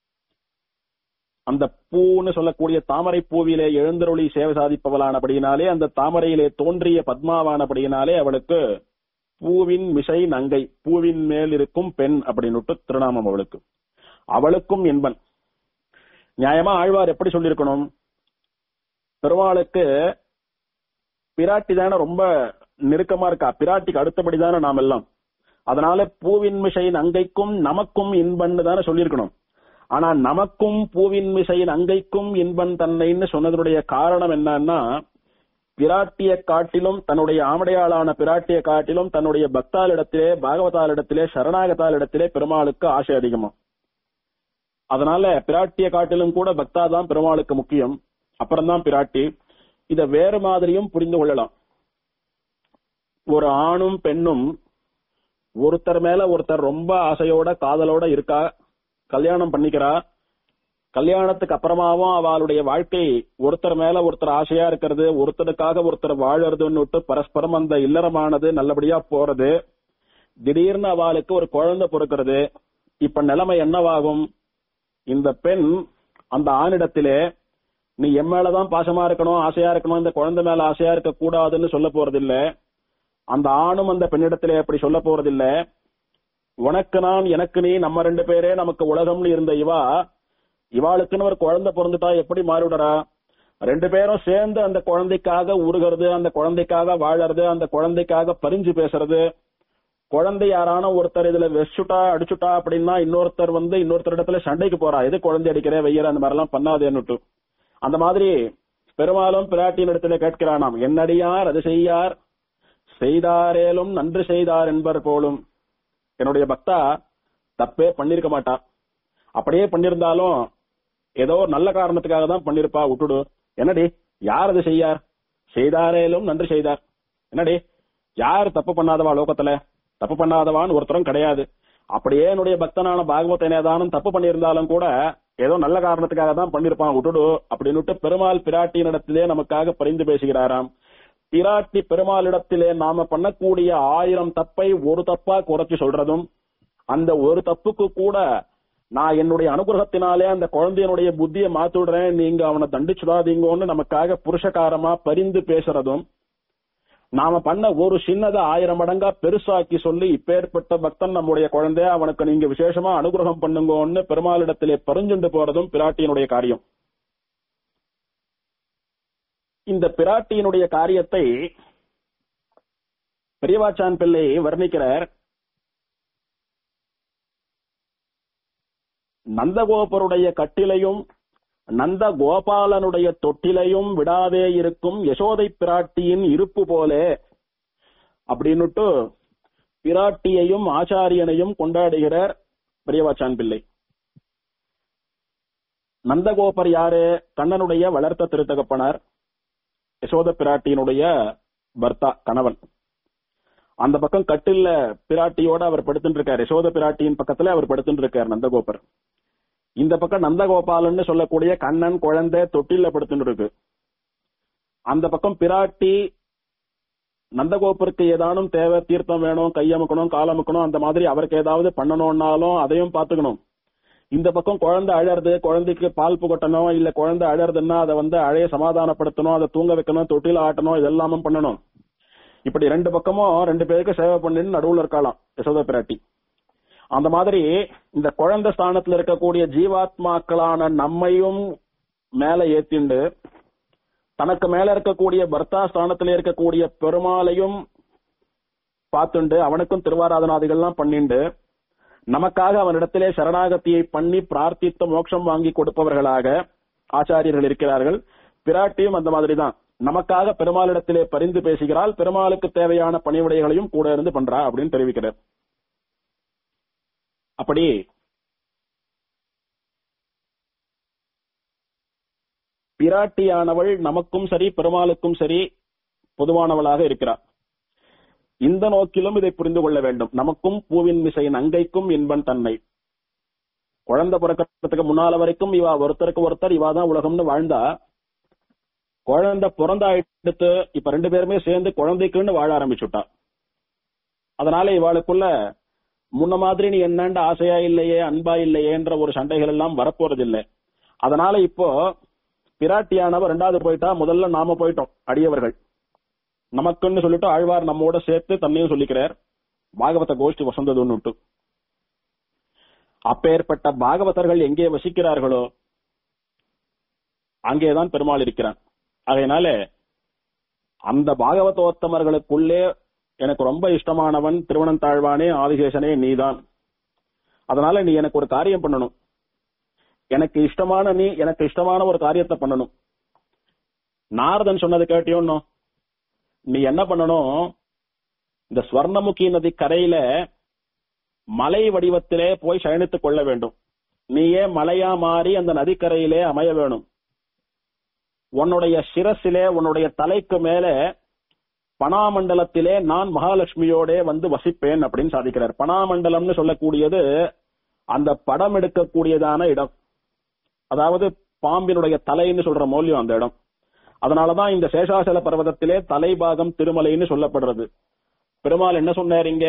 அந்த பூன்னு சொல்லக்கூடிய தாமரை பூவிலே எழுந்தருளி சேவை சாதிப்பவளானபடியினாலே அந்த தாமரையிலே தோன்றிய பத்மாவானபடியினாலே அவளுக்கு பூவின் மிசை நங்கை பூவின் மேல் இருக்கும் பெண் அப்படின்னுட்டு திருநாமம் அவளுக்கு அவளுக்கும் என்பன் நியாயமா ஆழ்வார் எப்படி சொல்லியிருக்கணும் பெருமாளுக்கு பிராட்டி தானே ரொம்ப நெருக்கமா இருக்கா பிராட்டிக்கு அடுத்தபடி தானே நாம் எல்லாம் அதனால பூவின் மிசையின் அங்கைக்கும் நமக்கும் இன்பன்னு தானே சொல்லியிருக்கணும் ஆனா நமக்கும் பூவின் மிசையின் அங்கைக்கும் இன்பன் தன்னைன்னு சொன்னதனுடைய காரணம் என்னன்னா பிராட்டிய காட்டிலும் தன்னுடைய ஆமடையாளான பிராட்டிய காட்டிலும் தன்னுடைய பக்தாளிடத்திலே பாகவதாளிடத்திலே சரணாகதாளிடத்திலே பெருமாளுக்கு ஆசை அதிகமா அதனால பிராட்டிய காட்டிலும் கூட பக்தா தான் பெருமாளுக்கு முக்கியம் அப்புறம்தான் பிராட்டி இத வேறு மாதிரியும் புரிந்து கொள்ளலாம் ஒரு ஆணும் பெண்ணும் ஒருத்தர் மேல ஒருத்தர் ரொம்ப ஆசையோட காதலோட இருக்கா கல்யாணம் பண்ணிக்கிறா கல்யாணத்துக்கு அப்புறமாவும் அவளுடைய வாழ்க்கை ஒருத்தர் மேல ஒருத்தர் ஆசையா இருக்கிறது ஒருத்தருக்காக ஒருத்தர் வாழறதுன்னு விட்டு பரஸ்பரம் அந்த இல்லறமானது நல்லபடியா போறது திடீர்னு அவளுக்கு ஒரு குழந்தை பிறக்கிறது இப்ப நிலைமை என்னவாகும் இந்த பெண் அந்த ஆணிடத்திலே நீ என் மேலதான் பாசமா இருக்கணும் ஆசையா இருக்கணும் இந்த குழந்தை மேல ஆசையா இருக்க கூடாதுன்னு சொல்ல போறதில்ல அந்த ஆணும் அந்த பெண்ணிடத்திலே அப்படி சொல்ல போறதில்ல உனக்கு நான் எனக்கு நீ நம்ம ரெண்டு பேரே நமக்கு உலகம்னு இருந்த இவா இவாளுக்குன்னு ஒரு குழந்தை பிறந்துட்டா எப்படி மாறிவிடறா ரெண்டு பேரும் சேர்ந்து அந்த குழந்தைக்காக உருகிறது அந்த குழந்தைக்காக வாழறது அந்த குழந்தைக்காக பரிஞ்சு பேசுறது குழந்தை யாரான ஒருத்தர் இதுல வெச்சுட்டா அடிச்சுட்டா அப்படின்னா இன்னொருத்தர் வந்து இன்னொருத்தர் இடத்துல சண்டைக்கு போறா எது குழந்தை அடிக்கிற வெய்யற அந்த மாதிரி எல்லாம் பண்ணாதேன்னுட்டு அந்த மாதிரி பெருமாளும் பிராட்டியின் இடத்துல கேட்கிறானாம் என்னடியார் அது செய்யார் செய்தாரேலும் நன்று செய்தார் என்பர் போலும் என்னுடைய பக்தா தப்பே பண்ணிருக்க மாட்டா அப்படியே பண்ணிருந்தாலும் ஏதோ ஒரு நல்ல காரணத்துக்காக தான் பண்ணிருப்பா விட்டுடு என்னடி யார் அது செய்யார் செய்தாரேலும் நன்று செய்தார் என்னடி யார் தப்பு பண்ணாதவா லோகத்துல தப்பு பண்ணாதவான்னு ஒருத்தரும் கிடையாது அப்படியே என்னுடைய பக்தனான பாகவதனேதானும் தப்பு பண்ணியிருந்தாலும் கூட ஏதோ நல்ல காரணத்துக்காக தான் பண்ணிருப்பான் விட்டுடு அப்படின்னுட்டு பெருமாள் பிராட்டியினிடத்திலே நமக்காக பரிந்து பேசுகிறாராம் பிராட்டி பெருமாளிடத்திலே நாம பண்ணக்கூடிய ஆயிரம் தப்பை ஒரு தப்பா குறைச்சு சொல்றதும் அந்த ஒரு தப்புக்கு கூட நான் என்னுடைய அனுகிரகத்தினாலே அந்த குழந்தையனுடைய புத்தியை மாத்திடுறேன் நீங்க அவனை தண்டிச்சுடாதீங்கன்னு நமக்காக புருஷகாரமா பரிந்து பேசுறதும் நாம பண்ண ஒரு சின்னதை ஆயிரம் மடங்கா பெருசாக்கி சொல்லி இப்பேற்பட்ட பக்தன் நம்முடைய குழந்தை அவனுக்கு நீங்க விசேஷமா அனுகிரகம் பண்ணுங்கன்னு பெருமாளிடத்திலே பரிஞ்சுண்டு போறதும் பிராட்டியினுடைய காரியம் இந்த பிராட்டியினுடைய காரியத்தை பெரியவாச்சான் பிள்ளை வர்ணிக்கிறார் நந்தகோபருடைய கட்டிலையும் நந்த கோபாலனுடைய தொட்டிலையும் விடாதே இருக்கும் யசோதை பிராட்டியின் இருப்பு போலே அப்படின்னுட்டு பிராட்டியையும் ஆச்சாரியனையும் கொண்டாடுகிறார் பெரியவாச்சான் பிள்ளை நந்தகோபர் யாரு கண்ணனுடைய வளர்த்த திருத்தகப்பனார் யசோத பிராட்டியினுடைய பர்த்தா கணவன் அந்த பக்கம் கட்டில்ல பிராட்டியோட அவர் படுத்துட்டு இருக்கார் யசோத பிராட்டியின் பக்கத்துல அவர் படுத்துட்டு இருக்கார் நந்தகோபர் இந்த பக்கம் நந்தகோபாலன்னு சொல்லக்கூடிய கண்ணன் குழந்தை தொட்டில படுத்துட்டு இருக்கு அந்த பக்கம் பிராட்டி நந்தகோபருக்கு ஏதானும் தேவை தீர்த்தம் வேணும் கையமுக்கணும் காலமுக்கணும் அந்த மாதிரி அவருக்கு ஏதாவது பண்ணணும்னாலும் அதையும் பாத்துக்கணும் இந்த பக்கம் குழந்தை அழறது குழந்தைக்கு பால் புகட்டணும் இல்ல குழந்தை அழறதுன்னா அதை வந்து அழைய சமாதானப்படுத்தணும் அதை தூங்க வைக்கணும் தொட்டில ஆட்டணும் இதெல்லாமும் பண்ணணும் இப்படி ரெண்டு பக்கமும் ரெண்டு பேருக்கு சேவை பண்ணின்னு நடுவுல இருக்கலாம் யசோத பிராட்டி அந்த மாதிரி இந்த குழந்தை ஸ்தானத்துல இருக்கக்கூடிய ஜீவாத்மாக்களான நம்மையும் மேல ஏத்திண்டு தனக்கு மேல இருக்கக்கூடிய பர்த்தா ஸ்தானத்துல இருக்கக்கூடிய பெருமாளையும் பார்த்துண்டு அவனுக்கும் திருவாராதனாதிகள்லாம் பண்ணிண்டு நமக்காக அவனிடத்திலே சரணாகத்தியை பண்ணி பிரார்த்தித்த மோட்சம் வாங்கி கொடுப்பவர்களாக ஆச்சாரியர்கள் இருக்கிறார்கள் பிராட்டியும் அந்த மாதிரி தான் நமக்காக பெருமாளிடத்திலே பரிந்து பேசுகிறாள் பெருமாளுக்கு தேவையான பணிவிடைகளையும் கூட இருந்து பண்றா அப்படின்னு தெரிவிக்கிறார் அப்படி பிராட்டியானவள் நமக்கும் சரி பெருமாளுக்கும் சரி பொதுவானவளாக இருக்கிறார் இந்த நோக்கிலும் இதை புரிந்து கொள்ள வேண்டும் நமக்கும் பூவின் மிசை நங்கைக்கும் இன்பன் தன்னை குழந்தை பிறக்கிறதுக்கு முன்னால வரைக்கும் இவா ஒருத்தருக்கு ஒருத்தர் இவா தான் உலகம்னு வாழ்ந்தா குழந்தை பிறந்த எடுத்து இப்ப ரெண்டு பேருமே சேர்ந்து குழந்தைக்குன்னு வாழ ஆரம்பிச்சுட்டா அதனால இவாளுக்குள்ள முன்ன மாதிரி நீ என்னண்ட ஆசையா இல்லையே அன்பா இல்லையேன்ற ஒரு சண்டைகள் எல்லாம் வரப்போறது இல்லை அதனால இப்போ பிராட்டியானவர் ரெண்டாவது போயிட்டா முதல்ல நாம போயிட்டோம் அடியவர்கள் நமக்குன்னு சொல்லிட்டு ஆழ்வார் நம்மோட சேர்த்து தன்னையும் சொல்லிக்கிறார் பாகவத கோஷ்டி வசந்ததுன்னு விட்டு அப்பேற்பட்ட பாகவதர்கள் எங்கே வசிக்கிறார்களோ அங்கேதான் பெருமாள் இருக்கிறான் அதனால அந்த பாகவதோத்தமர்களுக்குள்ளே எனக்கு ரொம்ப இஷ்டமானவன் திருவனந்தாழ்வானே ஆதிசேஷனே நீதான் அதனால நீ எனக்கு ஒரு காரியம் பண்ணணும் எனக்கு இஷ்டமான நீ எனக்கு இஷ்டமான ஒரு காரியத்தை பண்ணணும் நாரதன் சொன்னது கேட்டியோன்னோ நீ என்ன பண்ணணும் இந்த ஸ்வர்ணமுகி நதி கரையில மலை வடிவத்திலே போய் சயனித்துக் கொள்ள வேண்டும் நீயே மலையா மாறி அந்த நதிக்கரையிலே அமைய வேணும் உன்னுடைய சிரசிலே உன்னுடைய தலைக்கு மேல பனாமண்டலத்திலே நான் மகாலட்சுமியோட வந்து வசிப்பேன் அப்படின்னு சாதிக்கிறார் பனாமண்டலம்னு சொல்லக்கூடியது அந்த படம் எடுக்கக்கூடியதான இடம் அதாவது பாம்பினுடைய தலைன்னு சொல்ற மூலியம் அந்த இடம் அதனாலதான் இந்த சேஷாசல பர்வதத்திலே தலைபாகம் திருமலைன்னு சொல்லப்படுறது பெருமாள் என்ன சொன்னார் இங்க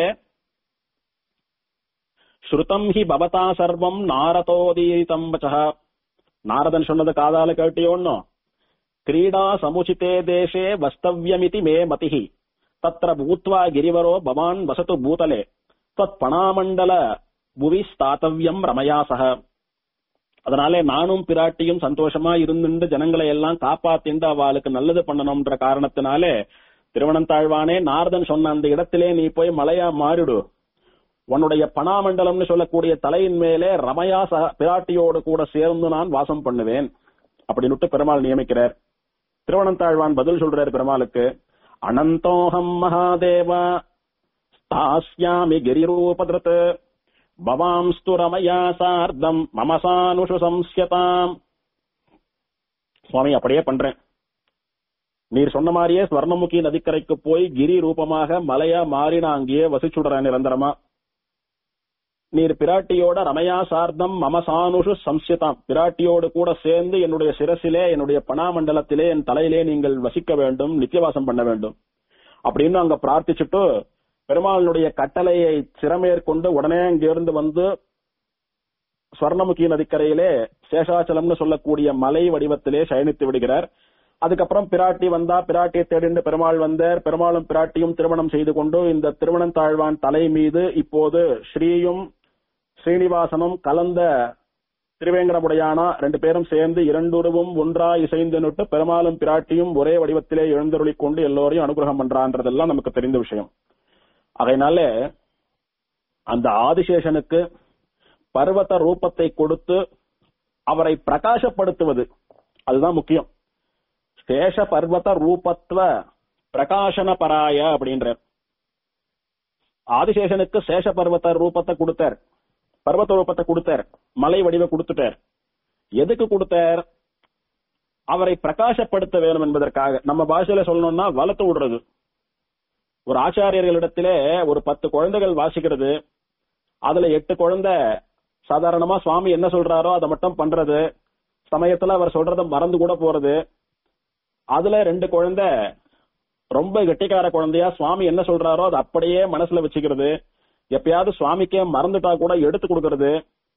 ஸ்ருதம் ஹி பவதா சர்வம் நாரதோதீதம் வச்சா நாரதன் சொன்னது காதால கேட்டியோன்னோ கிரீடா சமுச்சிதே தேசே வஸ்தவ்யமிதி மே மதிஹி தத்ர பூத்வா கிரிவரோ பவான் வசத்து பூதலே தத் பணாமண்டல புவி ஸ்தாத்தவ்யம் ரமயா சக அதனாலே நானும் பிராட்டியும் சந்தோஷமா இருந்துட்டு ஜனங்களை எல்லாம் காப்பாத்திண்டு அவளுக்கு நல்லது பண்ணணும்ன்ற காரணத்தினாலே திருவனந்தாழ்வானே நாரதன் சொன்ன அந்த இடத்திலே நீ போய் மலையா மாறிடு உன்னுடைய பணாமண்டலம்னு சொல்லக்கூடிய தலையின் மேலே ரமயா சக பிராட்டியோடு கூட சேர்ந்து நான் வாசம் பண்ணுவேன் அப்படின்னுட்டு பெருமாள் நியமிக்கிறார் திருவனந்தாழ்வான் பதில் சொல்றார் பெருமாளுக்கு அனந்தோகம் மகாதேவா ஸ்தாஸ்யாமி கிரிரூபதிருத் பவாம்ஸ்து ரமயா சார்த்தம் மமசானுஷு சம்ஸ்யதாம் சுவாமி அப்படியே பண்றேன் நீர் சொன்ன மாதிரியே ஸ்வர்ணமுகி நதிக்கரைக்கு போய் கிரி ரூபமாக மலையா மாறி நான் அங்கேயே வசிச்சுடுறேன் நிரந்தரமா நீர் பிராட்டியோட ரமயா சார்த்தம் மமசானுஷு சம்சியதாம் பிராட்டியோடு கூட சேர்ந்து என்னுடைய சிரசிலே என்னுடைய பணாமண்டலத்திலே என் தலையிலே நீங்கள் வசிக்க வேண்டும் நித்தியவாசம் பண்ண வேண்டும் அப்படின்னு அங்க பிரார்த்திச்சுட்டு பெருமாளுடைய கட்டளையை சிறமேற்கொண்டு உடனே அங்கிருந்து வந்து ஸ்வர்ணமுகி நதிக்கரையிலே சேஷாச்சலம்னு சொல்லக்கூடிய மலை வடிவத்திலே சயனித்து விடுகிறார் அதுக்கப்புறம் பிராட்டி வந்தா பிராட்டியை தேடிண்டு பெருமாள் வந்தார் பெருமாளும் பிராட்டியும் திருமணம் செய்து கொண்டு இந்த திருமணம் தாழ்வான் தலை மீது இப்போது ஸ்ரீயும் ஸ்ரீனிவாசனும் கலந்த திருவேங்கடமுடையானா ரெண்டு பேரும் சேர்ந்து இரண்டுருவும் ஒன்றா இசைந்து நிட்டு பெருமாளும் பிராட்டியும் ஒரே வடிவத்திலே எழுந்தருளிக் கொண்டு எல்லோரையும் அனுகிரகம் பண்றான்றதெல்லாம் நமக்கு தெரிந்த விஷயம் அதனால அந்த ஆதிசேஷனுக்கு பர்வத ரூபத்தை கொடுத்து அவரை பிரகாசப்படுத்துவது அதுதான் முக்கியம் சேஷ பர்வத ரூபத்வ பிரகாசன பராய அப்படின்றார் ஆதிசேஷனுக்கு சேஷ பர்வத ரூபத்தை கொடுத்தார் பர்வத ரூபத்தை கொடுத்தார் மலை வடிவ கொடுத்துட்டார் எதுக்கு கொடுத்தார் அவரை பிரகாசப்படுத்த வேணும் என்பதற்காக நம்ம பாஷையில சொல்லணும்னா வளர்த்து விடுறது ஒரு ஆச்சாரியர்களிடத்திலே ஒரு பத்து குழந்தைகள் வாசிக்கிறது அதுல எட்டு குழந்தை சாதாரணமா சுவாமி என்ன சொல்றாரோ அதை மட்டும் பண்றது சமயத்துல அவர் சொல்றத மறந்து கூட போறது அதுல ரெண்டு குழந்தை ரொம்ப கெட்டிக்கார குழந்தையா சுவாமி என்ன சொல்றாரோ அதை அப்படியே மனசுல வச்சுக்கிறது எப்பயாவது சுவாமிக்கே மறந்துட்டா கூட எடுத்து கொடுக்கறது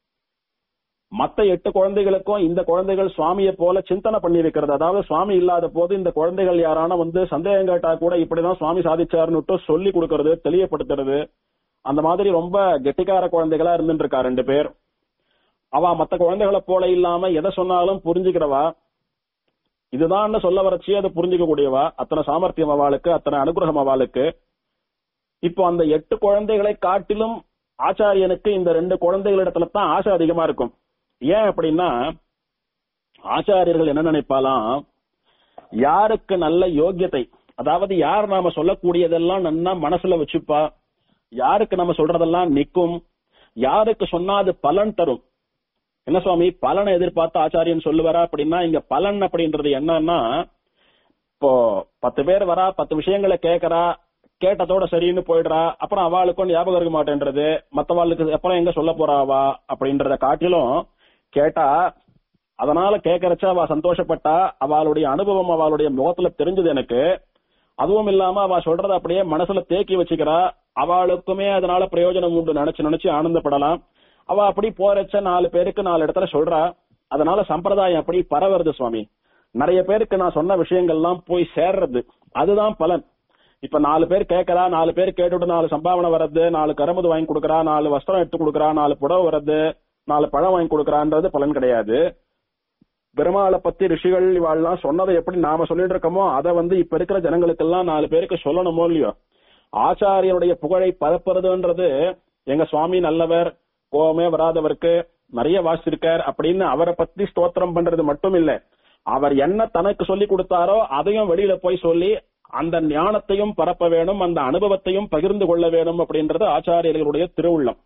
மத்த எட்டு குழந்தைகளுக்கும் இந்த குழந்தைகள் சுவாமியை போல சிந்தனை பண்ணி வைக்கிறது அதாவது சுவாமி இல்லாத போது இந்த குழந்தைகள் யாரான வந்து சந்தேகம் கேட்டா கூட இப்படிதான் சுவாமி சாதிச்சாருன்னு சொல்லி கொடுக்கறது தெளியப்படுத்துறது அந்த மாதிரி ரொம்ப கெட்டிக்கார குழந்தைகளா இருந்துட்டு இருக்கா ரெண்டு பேர் அவ மத்த குழந்தைகளை போல இல்லாம எதை சொன்னாலும் புரிஞ்சுக்கிறவா இதுதான் சொல்ல வரச்சி அதை புரிஞ்சுக்க கூடியவா அத்தனை சாமர்த்தியம் அவளுக்கு அத்தனை அனுகிரகம் அவளுக்கு இப்போ அந்த எட்டு குழந்தைகளை காட்டிலும் ஆச்சாரியனுக்கு இந்த ரெண்டு குழந்தைகளிடத்துல தான் ஆசை அதிகமா இருக்கும் ஏன் அப்படின்னா ஆச்சாரியர்கள் என்ன நினைப்பாலாம் யாருக்கு நல்ல யோக்கியத்தை அதாவது யார் நாம சொல்லக்கூடியதெல்லாம் நன்னா மனசுல வச்சுப்பா யாருக்கு நம்ம சொல்றதெல்லாம் நிக்கும் யாருக்கு சொன்னா அது பலன் தரும் என்ன சுவாமி பலனை எதிர்பார்த்து ஆச்சாரியன் சொல்லுவாரா அப்படின்னா இங்க பலன் அப்படின்றது என்னன்னா இப்போ பத்து பேர் வரா பத்து விஷயங்களை கேட்கறா கேட்டதோட சரின்னு போயிடுறா அப்புறம் அவளுக்கும் ஞாபகம் இருக்க மாட்டேன்றது மத்தவாளுக்கு அப்புறம் எங்க சொல்ல போறாவா அப்படின்றத காட்டிலும் கேட்டா அதனால கேட்கறச்ச அவ சந்தோஷப்பட்டா அவளுடைய அனுபவம் அவளுடைய முகத்துல தெரிஞ்சது எனக்கு அதுவும் இல்லாம அவ சொல்றத அப்படியே மனசுல தேக்கி வச்சுக்கிறா அவளுக்குமே அதனால பிரயோஜனம் உண்டு நினைச்சு நினைச்சு ஆனந்தப்படலாம் அவ அப்படி போறச்ச நாலு பேருக்கு நாலு இடத்துல சொல்றா அதனால சம்பிரதாயம் அப்படி பரவுறது சுவாமி நிறைய பேருக்கு நான் சொன்ன விஷயங்கள்லாம் போய் சேர்றது அதுதான் பலன் இப்ப நாலு பேர் கேட்கறா நாலு பேர் கேட்டுட்டு நாலு சம்பாவனை வர்றது நாலு கரும்புது வாங்கி கொடுக்கறா நாலு வஸ்திரம் எடுத்து கொடுக்கறா நாலு புடவை வர்றது நாலு பழம் வாங்கி கொடுக்கறான்றது பலன் கிடையாது பெருமாளை பத்தி ரிஷிகள் இவாள்லாம் சொன்னதை எப்படி நாம சொல்லிட்டு இருக்கோமோ அதை வந்து இப்ப இருக்கிற ஜனங்களுக்கெல்லாம் நாலு பேருக்கு சொல்லணுமோ இல்லையோ ஆச்சாரியனுடைய புகழை பரப்புறதுன்றது எங்க சுவாமி நல்லவர் கோவமே வராதவருக்கு நிறைய வாசிச்சிருக்கார் அப்படின்னு அவரை பத்தி ஸ்தோத்திரம் பண்றது மட்டும் இல்ல அவர் என்ன தனக்கு சொல்லி கொடுத்தாரோ அதையும் வெளியில போய் சொல்லி அந்த ஞானத்தையும் பரப்ப வேணும் அந்த அனுபவத்தையும் பகிர்ந்து கொள்ள வேணும் அப்படின்றது ஆச்சாரியர்களுடைய திருவுள்ளம்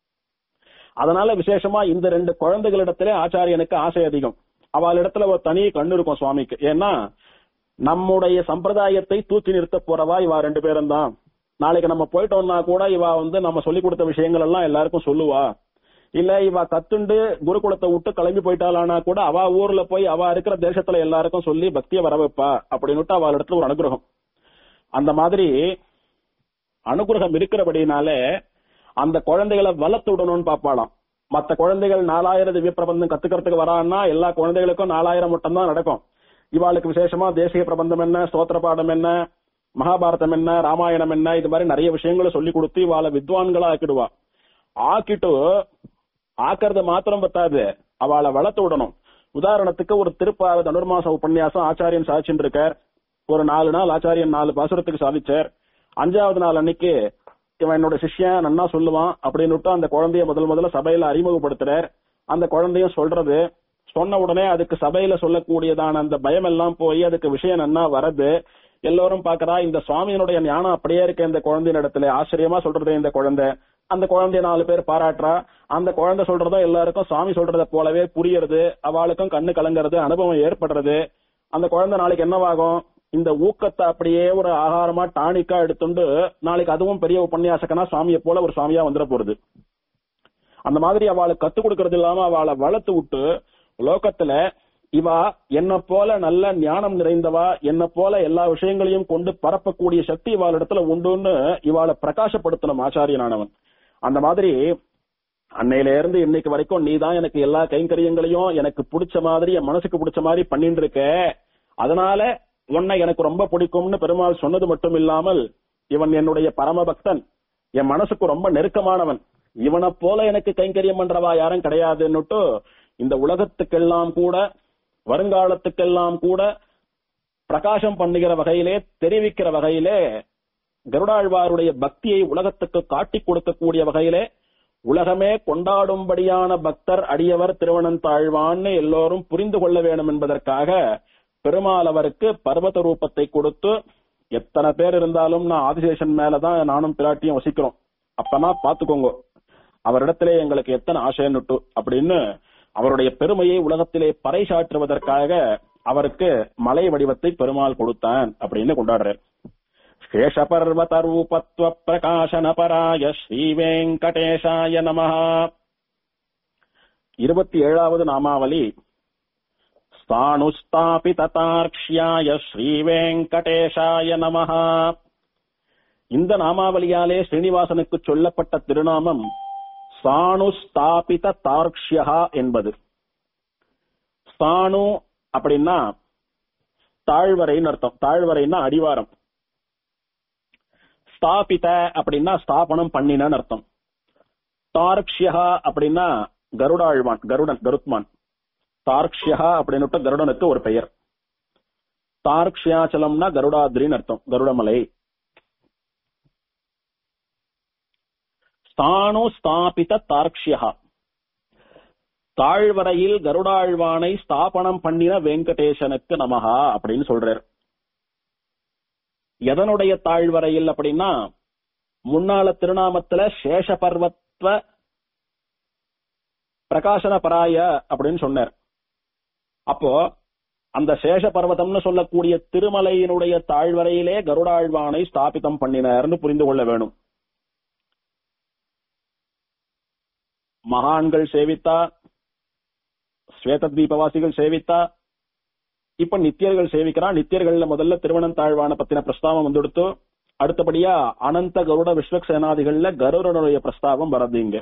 அதனால விசேஷமா இந்த ரெண்டு குழந்தைகளிடத்திலே ஆச்சாரியனுக்கு ஆசை அதிகம் அவளிடத்துல ஒரு தனி கண்ணு இருக்கும் சுவாமிக்கு ஏன்னா நம்முடைய சம்பிரதாயத்தை தூக்கி நிறுத்த போறவா இவா ரெண்டு பேரும் தான் நாளைக்கு நம்ம போயிட்டோம்னா கூட இவா வந்து நம்ம சொல்லி கொடுத்த விஷயங்கள் எல்லாம் எல்லாருக்கும் சொல்லுவா இல்ல இவ கத்துண்டு குருகுலத்தை விட்டு கிளம்பி போயிட்டாளானா கூட அவ ஊர்ல போய் அவ இருக்கிற தேசத்துல எல்லாருக்கும் சொல்லி பக்திய வர வைப்பா அப்படின்னுட்டு அவள் இடத்துல ஒரு அனுகிரகம் அந்த மாதிரி அனுகிரகம் இருக்கிறபடினாலே அந்த குழந்தைகளை வளர்த்து விடணும்னு பாப்பாளாம் மத்த குழந்தைகள் நாலாயிரம் திவ்ய பிரபந்தம் கத்துக்கிறதுக்கு வரான்னா எல்லா குழந்தைகளுக்கும் நாலாயிரம் மட்டும் தான் நடக்கும் இவாளுக்கு விசேஷமா தேசிய பிரபந்தம் என்ன ஸ்தோத்திர பாடம் என்ன மகாபாரதம் என்ன ராமாயணம் என்ன இது மாதிரி நிறைய விஷயங்களை சொல்லி கொடுத்து இவாளை வித்வான்களா ஆக்கிடுவா ஆக்கிட்டு ஆக்கிறது மாத்திரம் பத்தாது அவளை வளர்த்து விடணும் உதாரணத்துக்கு ஒரு திருப்பாவை தனுர்மாச உபன்யாசம் ஆச்சாரியன் சாதிச்சுட்டு இருக்கார் ஒரு நாலு நாள் ஆச்சாரியன் நாலு பாசுரத்துக்கு சாதிச்சார் அஞ்சாவது நாள் அன்னைக்கு இவன் என்னோட சிஷ்யன் நன்னா சொல்லுவான் அப்படின்னு அந்த குழந்தைய முதல் முதல்ல சபையில அறிமுகப்படுத்துறார் அந்த குழந்தையும் சொல்றது சொன்ன உடனே அதுக்கு சபையில சொல்லக்கூடியதான அந்த பயம் எல்லாம் போய் அதுக்கு விஷயம் நன்னா வரது எல்லோரும் பாக்குறா இந்த சுவாமியினுடைய ஞானம் அப்படியே இருக்க இந்த குழந்தையின் இடத்துல ஆச்சரியமா சொல்றது இந்த குழந்தை அந்த குழந்தைய நாலு பேர் பாராட்டுறா அந்த குழந்தை சொல்றதும் எல்லாருக்கும் சுவாமி சொல்றத போலவே புரியறது அவளுக்கும் கண்ணு கலங்குறது அனுபவம் ஏற்படுறது அந்த குழந்தை நாளைக்கு என்னவாகும் இந்த ஊக்கத்தை அப்படியே ஒரு ஆகாரமா டானிக்கா எடுத்துண்டு நாளைக்கு அதுவும் பெரிய உபன்யாசகனா சுவாமியை போல ஒரு சுவாமியா வந்துட போறது அந்த மாதிரி அவளுக்கு கத்துக் கொடுக்கறது இல்லாம அவளை வளர்த்து விட்டு லோகத்துல இவா என்ன போல நல்ல ஞானம் நிறைந்தவா என்ன போல எல்லா விஷயங்களையும் கொண்டு பரப்பக்கூடிய சக்தி இவாளிடத்துல உண்டுன்னு இவாளை பிரகாசப்படுத்தணும் ஆச்சாரியனானவன் அந்த மாதிரி அன்னையில இருந்து இன்னைக்கு வரைக்கும் நீ தான் எனக்கு எல்லா கைங்கரியங்களையும் எனக்கு பிடிச்ச மாதிரி என் மனசுக்கு பிடிச்ச மாதிரி பண்ணிட்டு இருக்க அதனால உன்னை எனக்கு ரொம்ப பிடிக்கும்னு பெருமாள் சொன்னது மட்டும் இல்லாமல் இவன் என்னுடைய பரம பக்தன் என் மனசுக்கு ரொம்ப நெருக்கமானவன் இவனை போல எனக்கு கைங்கரியம் பண்றவா யாரும் கிடையாதுன்னுட்டு இந்த உலகத்துக்கெல்லாம் கூட வருங்காலத்துக்கெல்லாம் கூட பிரகாசம் பண்ணுகிற வகையிலே தெரிவிக்கிற வகையிலே கருடாழ்வாருடைய பக்தியை உலகத்துக்கு காட்டிக் கொடுக்கக்கூடிய வகையிலே உலகமே கொண்டாடும்படியான பக்தர் அடியவர் திருவனந்தாழ்வான்னு எல்லோரும் புரிந்து கொள்ள வேண்டும் என்பதற்காக பெருமாள் அவருக்கு பர்வத ரூபத்தை கொடுத்து எத்தனை பேர் இருந்தாலும் நான் ஆதிசேஷன் மேலதான் நானும் பிராட்டியும் வசிக்கிறோம் அப்பனா பாத்துக்கோங்க அவரிடத்திலே எங்களுக்கு எத்தனை ஆசைன்னுட்டு அப்படின்னு அவருடைய பெருமையை உலகத்திலே பறைசாற்றுவதற்காக அவருக்கு மலை வடிவத்தை பெருமாள் கொடுத்தான் அப்படின்னு கொண்டாடுறார் சேஷபர்வத ரூபத்வ பிரகாசன பராய ஸ்ரீ வெங்கடேஷாய நம இருபத்தி ஏழாவது நாமாவலி ஸ்தானுஸ்தாபிதார்க்ஷ்யாய ஸ்ரீ வெங்கடேஷாய நம இந்த நாமாவலியாலே ஸ்ரீனிவாசனுக்கு சொல்லப்பட்ட திருநாமம் சாணுஸ்தாபித தார்க்ஷ்யா என்பது ஸ்தானு அப்படின்னா தாழ்வரைன்னு அர்த்தம் தாழ்வரைன்னா அடிவாரம் ஸ்தாபித அப்படின்னா ஸ்தாபனம் பண்ணினன்னு அர்த்தம் தார்க்ஷ்யா அப்படின்னா கருடாழ்வான் கருடன் கருத்மான் தார்க்ஷ்யா அப்படின்னு கருடனுக்கு ஒரு பெயர் தார்க்ஷ்யாச்சலம்னா கருடாத்ரின்னு அர்த்தம் கருடமலை ஸ்தானு ஸ்தாபித தார்க்ஷ்யா தாழ்வரையில் கருடாழ்வானை ஸ்தாபனம் பண்ணின வெங்கடேசனுக்கு நமகா அப்படின்னு சொல்றார் எதனுடைய தாழ்வரையில் அப்படின்னா முன்னால திருநாமத்துல சேஷ பர்வத்வ பிரகாசன பராய அப்படின்னு சொன்னார் அப்போ அந்த சேஷ பர்வதம்னு சொல்லக்கூடிய திருமலையினுடைய தாழ்வரையிலே கருடாழ்வானை ஸ்தாபிதம் பண்ணினார்னு புரிந்து கொள்ள வேணும் மகான்கள் சேவித்தா ஸ்வேத தீபவாசிகள் சேவித்தா இப்ப நித்தியர்கள் சேவிக்கிறா நித்தியர்கள்ல முதல்ல திருவனந்தாழ்வான பத்தின பிரஸ்தாவம் வந்துடுத்து அடுத்தபடியா அனந்த கருட விஸ்வக்சேனாதிகள்ல கருடனுடைய பிரஸ்தாவம் வரது இங்க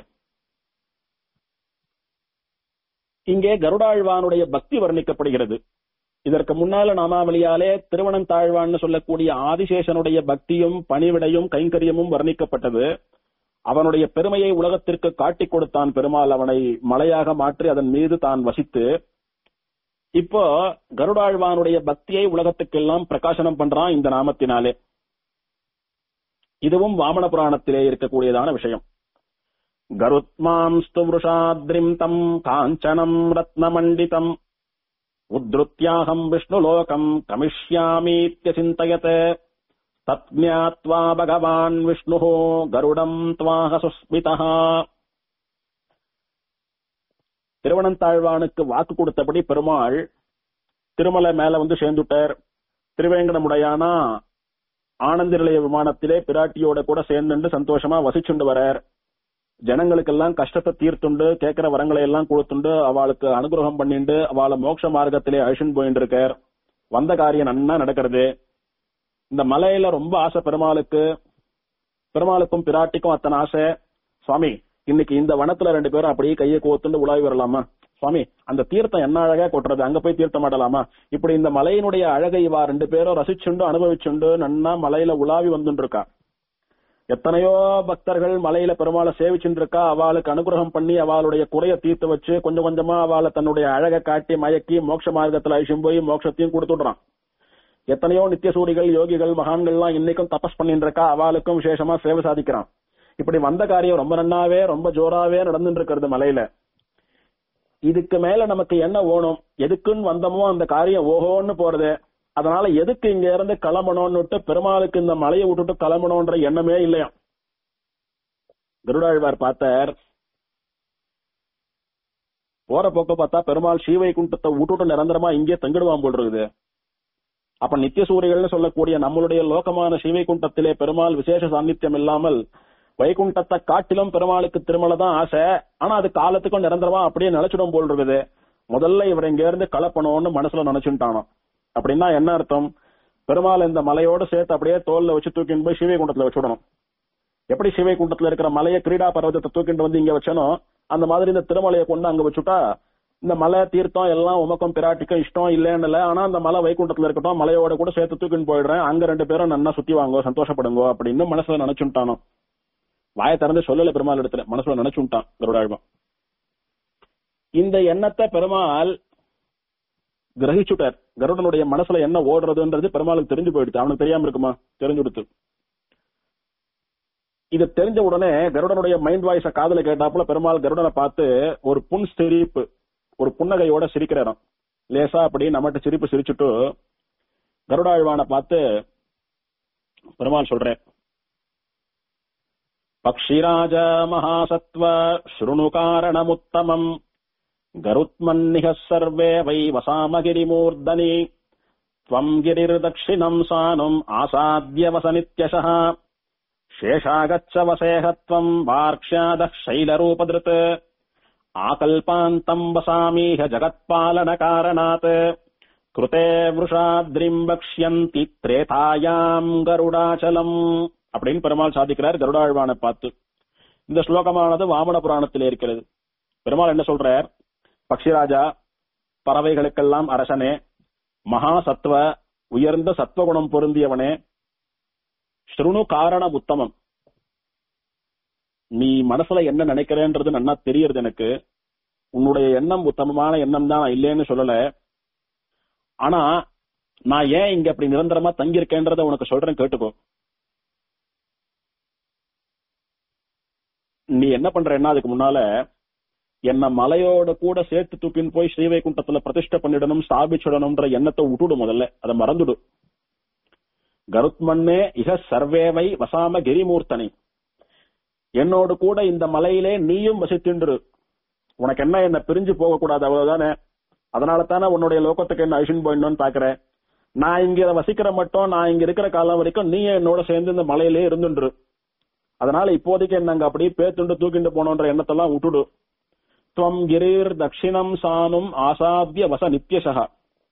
இங்கே கருடாழ்வானுடைய பக்தி வர்ணிக்கப்படுகிறது இதற்கு முன்னால நாமாவளியாலே திருவனந்தாழ்வான்னு சொல்லக்கூடிய ஆதிசேஷனுடைய பக்தியும் பணிவிடையும் கைங்கரியமும் வர்ணிக்கப்பட்டது அவனுடைய பெருமையை உலகத்திற்கு காட்டிக் கொடுத்தான் பெருமாள் அவனை மலையாக மாற்றி அதன் மீது தான் வசித்து இப்போ கருடாழ்வானுடைய பக்தியை உலகத்துக்கெல்லாம் பிரகாசனம் பண்றான் இந்த நாமத்தினாலே இதுவும் வாமன புராணத்திலே இருக்கக்கூடியதான விஷயம் கருத்மாம்ஸ்து விருஷாத்ரிம் தம் காஞ்சனம் ரத்னமண்டிதம் உத்ருத்யாகம் விஷ்ணுலோகம் கமிஷ்யாமீத்ய சிந்தயத் தத்ஞாத்வா பகவான் விஷ்ணு கருடம் துவாக சுஸ்மிதா திருவனந்தாழ்வானுக்கு வாக்கு கொடுத்தபடி பெருமாள் திருமலை மேல வந்து சேர்ந்துட்டார் திருவேங்கடமுடையானா ஆனந்த நிலைய விமானத்திலே பிராட்டியோட கூட சேர்ந்துண்டு சந்தோஷமா வசிச்சுண்டு வரார் ஜனங்களுக்கெல்லாம் கஷ்டத்தை தீர்த்துண்டு கேட்கிற வரங்களை எல்லாம் கொடுத்துண்டு அவளுக்கு அனுகிரகம் பண்ணிண்டு அவளை மோட்ச மார்க்கத்திலே அழிச்சுன்னு போயிட்டு இருக்கார் வந்த காரியம் நன்னா நடக்கிறது இந்த மலையில ரொம்ப ஆசை பெருமாளுக்கு பெருமாளுக்கும் பிராட்டிக்கும் அத்தனை ஆசை சுவாமி இன்னைக்கு இந்த வனத்துல ரெண்டு பேரும் அப்படியே கையை கோத்துண்டு உலாவி வரலாமா சுவாமி அந்த தீர்த்தம் என்ன அழகா கொட்டுறது அங்க போய் தீர்த்தம் ஆடலாமா இப்படி இந்த மலையினுடைய அழகை இவா ரெண்டு பேரும் ரசிச்சுண்டு அனுபவிச்சுண்டு நன்னா மலையில உலாவி வந்துட்டு இருக்கா எத்தனையோ பக்தர்கள் மலையில பெருமாளை சேவிச்சுட்டு இருக்கா அவளுக்கு அனுகிரகம் பண்ணி அவளுடைய குறைய தீர்த்து வச்சு கொஞ்சம் கொஞ்சமா அவளை தன்னுடைய அழகை காட்டி மயக்கி மோட்ச மார்க்கத்துல அழிச்சும் போய் மோட்சத்தையும் கொடுத்துடுறான் எத்தனையோ நித்தியசூரிகள் யோகிகள் மகான்கள்லாம் இன்னைக்கும் தபஸ் பண்ணிட்டு இருக்கா அவளுக்கும் விசேஷமா சேவை சாதிக்கிறான் இப்படி வந்த காரியம் ரொம்ப நன்னாவே ரொம்ப ஜோராவே நடந்துட்டு இருக்கிறது மலையில இதுக்கு மேல நமக்கு என்ன ஓணும் எதுக்குன்னு வந்தோமோ அந்த காரியம் ஓஹோன்னு போறது அதனால எதுக்கு இங்க இருந்து கிளம்பணும்னுட்டு பெருமாளுக்கு இந்த மலையை விட்டுட்டு கிளம்பணும்ன்ற எண்ணமே இல்லையா கருடாழ்வார் பார்த்தார் போற போக்க பார்த்தா பெருமாள் ஸ்ரீவைகுண்டத்தை விட்டுட்டு நிரந்தரமா இங்கே தங்கிடுவான் போல் இருக்குது அப்ப நித்திய சூரியர்கள்னு சொல்லக்கூடிய நம்மளுடைய லோகமான ஸ்ரீவைகுண்டத்திலே பெருமாள் விசேஷ சாநித்தியம் இல்லாமல் வைகுண்டத்தை காட்டிலும் பெருமாளுக்கு திருமலை தான் ஆசை ஆனா அது காலத்துக்கும் நிரந்தரமா அப்படியே நினைச்சிடும் போல் இருக்குது முதல்ல இவர் இங்க இருந்து கலப்பணும்னு மனசுல நினைச்சுட்டானோ அப்படின்னா என்ன அர்த்தம் பெருமாள் இந்த மலையோட சேர்த்து அப்படியே தோல்ல வச்சு தூக்கிட்டு போய் சிவைகுண்டத்துல வச்சுடணும் எப்படி சிவைகுண்டத்துல இருக்கிற மலையை கிரீடா பர்வதத்தை தூக்கிட்டு வந்து இங்க வச்சனோ அந்த மாதிரி இந்த திருமலையை கொண்டு அங்க வச்சுட்டா இந்த மலை தீர்த்தம் எல்லாம் உமக்கும் பிராட்டிக்கும் இஷ்டம் இல்லைன்னு இல்ல ஆனா அந்த மலை வைகுண்டத்துல இருக்கட்டும் மலையோட கூட சேர்த்து தூக்கின்னு போயிடுறேன் அங்க ரெண்டு பேரும் நல்லா சுத்தி வாங்கோ சந்தோஷப்படுங்க அப்படின்னு மனசுல நினைச்சுட்டானோ வாயை திறந்து சொல்லல பெருமாள் இடத்துல மனசுல நினைச்சுட்டான் கருடாழ்வன் இந்த எண்ணத்தை பெருமாள் கிரகிச்சுட்டார் கருடனுடைய மனசுல என்ன ஓடுறதுன்றது பெருமாளுக்கு தெரிஞ்சு போயிடுச்சு அவனுக்கு தெரியாம இருக்குமா தெரிஞ்சுடுத்து இது தெரிஞ்ச உடனே கருடனுடைய மைண்ட் வாய்ஸ காதுல கேட்டாப்புல பெருமாள் கருடனை பார்த்து ஒரு புன் சிரிப்பு ஒரு புன்னகையோட சிரிக்கிறாராம் லேசா அப்படி நம்மகிட்ட சிரிப்பு சிரிச்சுட்டு கருடாழ்வானை பார்த்து பெருமாள் சொல்றேன் பக்ஷிராஜ மகாசத்வ ஸ்ருணு காரணமுத்தமம் கருத்மன்னிக சர்வே வை வசாமகிரிமூர்தனி त्वम् गिरिर्दक्षिणम् सानुम् आसाद्य वसनित्यशः शेषागच्छ वसेह त्वम् वार्क्ष्यादः शैलरूपधृत् आकल्पान्तम् वसामीह जगत्पालनकारणात् कृते वृषाद्रिम् वक्ष्यन्ति त्रेतायाम् கருடாச்சலம் அப்படின்னு பெருமாள் சாதிக்கிறார் கருடாழ்வானை பார்த்து இந்த ஸ்லோகமானது வாமன புராணத்தில் இருக்கிறது பெருமாள் என்ன சொல்றார் பக்ஷிராஜா பறவைகளுக்கெல்லாம் அரசனே மகா சத்துவ உயர்ந்த சத்துவகுணம் பொருந்தியவனே ஸ்ருணு காரண உத்தமம் நீ மனசுல என்ன நினைக்கிறேன்றது நன்னா தெரியறது எனக்கு உன்னுடைய எண்ணம் உத்தமமான எண்ணம் தான் நான் இல்லைன்னு சொல்லல ஆனா நான் ஏன் இங்க அப்படி நிரந்தரமா தங்கியிருக்கேன்றத உனக்கு சொல்றேன் கேட்டுக்கோ நீ என்ன பண்றேன்னா அதுக்கு முன்னால என்ன மலையோட கூட சேர்த்து தூக்கின்னு போய் ஸ்ரீவைகுண்டத்துல பிரதிஷ்டை பண்ணிடணும் ஸ்தாபிச்சிடணும்ன்ற எண்ணத்தை விட்டுடு முதல்ல அதை மறந்துடு கருத்மன்னே இக சர்வேவை வசாம கிரிமூர்த்தனை என்னோடு கூட இந்த மலையிலே நீயும் வசித்தின்று உனக்கு என்ன என்ன பிரிஞ்சு போக கூடாது அவ்வளவுதானே அதனால தானே உன்னுடைய லோகத்துக்கு என்ன அழிச்சுன்னு போயிடணும்னு பாக்குறேன் நான் இங்க வசிக்கிற மட்டும் நான் இங்க இருக்கிற காலம் வரைக்கும் நீ என்னோட சேர்ந்து இந்த மலையிலே இருந்துன்று அதனால இப்போதைக்கு என்ன அங்க அப்படியே பேத்துண்டு தூக்கிண்டு போனோன்ற எண்ணத்தெல்லாம் விட்டுடு துவம் கிரீர் தட்சிணம் சானும் ஆசாத்திய வச நித்யசகா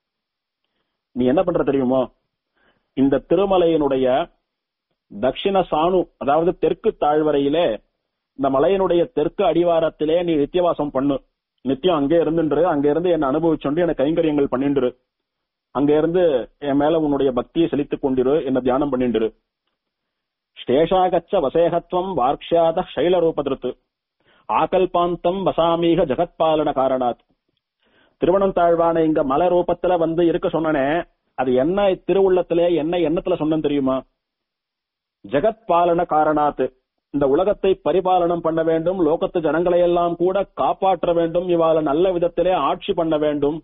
நீ என்ன பண்ற தெரியுமோ இந்த திருமலையினுடைய தட்சிண சானு அதாவது தெற்கு தாழ்வரையிலே இந்த மலையினுடைய தெற்கு அடிவாரத்திலே நீ நித்தியவாசம் பண்ணு நித்தியம் அங்கே இருந்துன்று அங்க இருந்து என்ன அனுபவிச்சொண்டு எனக்கு கைங்கரியங்கள் பண்ணிண்டுரு அங்க இருந்து என் மேல உன்னுடைய பக்தியை செலுத்திக் கொண்டிரு என்ன தியானம் பண்ணிண்டுரு ஸ்டேஷாகச்ச வசேகத்துவம் வார்க்ஷாத சைல ரூபதிருத்து ஆகல்பாந்தம் வசாமீக ஜெகத்பாலன காரணாத் திருவனந்தாழ்வான இங்க மலை ரூபத்துல வந்து இருக்க சொன்னனே அது என்ன திருவுள்ளத்திலே என்ன எண்ணத்துல சொன்னேன் தெரியுமா ஜெகத்பாலன காரணாத் இந்த உலகத்தை பரிபாலனம் பண்ண வேண்டும் லோகத்து ஜனங்களை எல்லாம் கூட காப்பாற்ற வேண்டும் இவாள நல்ல விதத்திலே ஆட்சி பண்ண வேண்டும்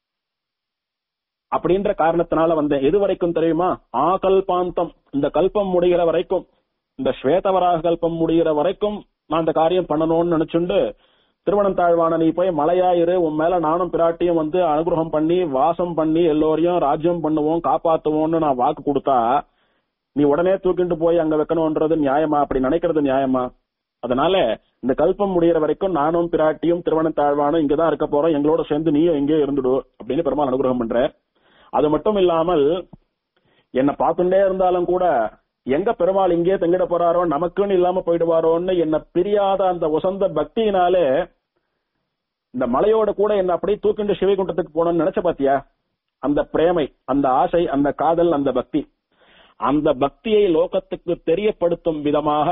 அப்படின்ற காரணத்தினால வந்தேன் எது வரைக்கும் தெரியுமா ஆகல்பாந்தம் இந்த கல்பம் முடிகிற வரைக்கும் இந்த ஸ்வேதவராக கல்பம் முடிகிற வரைக்கும் நான் இந்த காரியம் பண்ணணும்னு நினைச்சுண்டு திருவனந்தாழ்வான நீ போய் மலையாயிரு உன் மேல நானும் பிராட்டியும் வந்து அனுகிரகம் பண்ணி வாசம் பண்ணி எல்லோரையும் ராஜ்யம் பண்ணுவோம் காப்பாத்துவோம்னு நான் வாக்கு கொடுத்தா நீ உடனே தூக்கிட்டு போய் அங்க வைக்கணும்ன்றது நியாயமா அப்படி நினைக்கிறது நியாயமா அதனால இந்த கல்பம் முடிகிற வரைக்கும் நானும் பிராட்டியும் திருவனந்தாழ்வானும் இங்கதான் இருக்க போறோம் எங்களோட சேர்ந்து நீயும் எங்கே இருந்துடு அப்படின்னு பெருமாள் அனுகிரகம் பண்ற அது மட்டும் இல்லாமல் என்ன பார்த்துட்டே இருந்தாலும் கூட எங்க பெருமாள் இங்கே தங்கிட போறாரோ நமக்குன்னு இல்லாம போயிடுவாரோன்னு என்ன பிரியாத அந்த உசந்த பக்தியினாலே இந்த மலையோட கூட என்ன அப்படியே தூக்கிண்டு சிவைகுண்டத்துக்கு போகணும்னு நினைச்ச பாத்தியா அந்த பிரேமை அந்த ஆசை அந்த காதல் அந்த பக்தி அந்த பக்தியை லோகத்துக்கு தெரியப்படுத்தும் விதமாக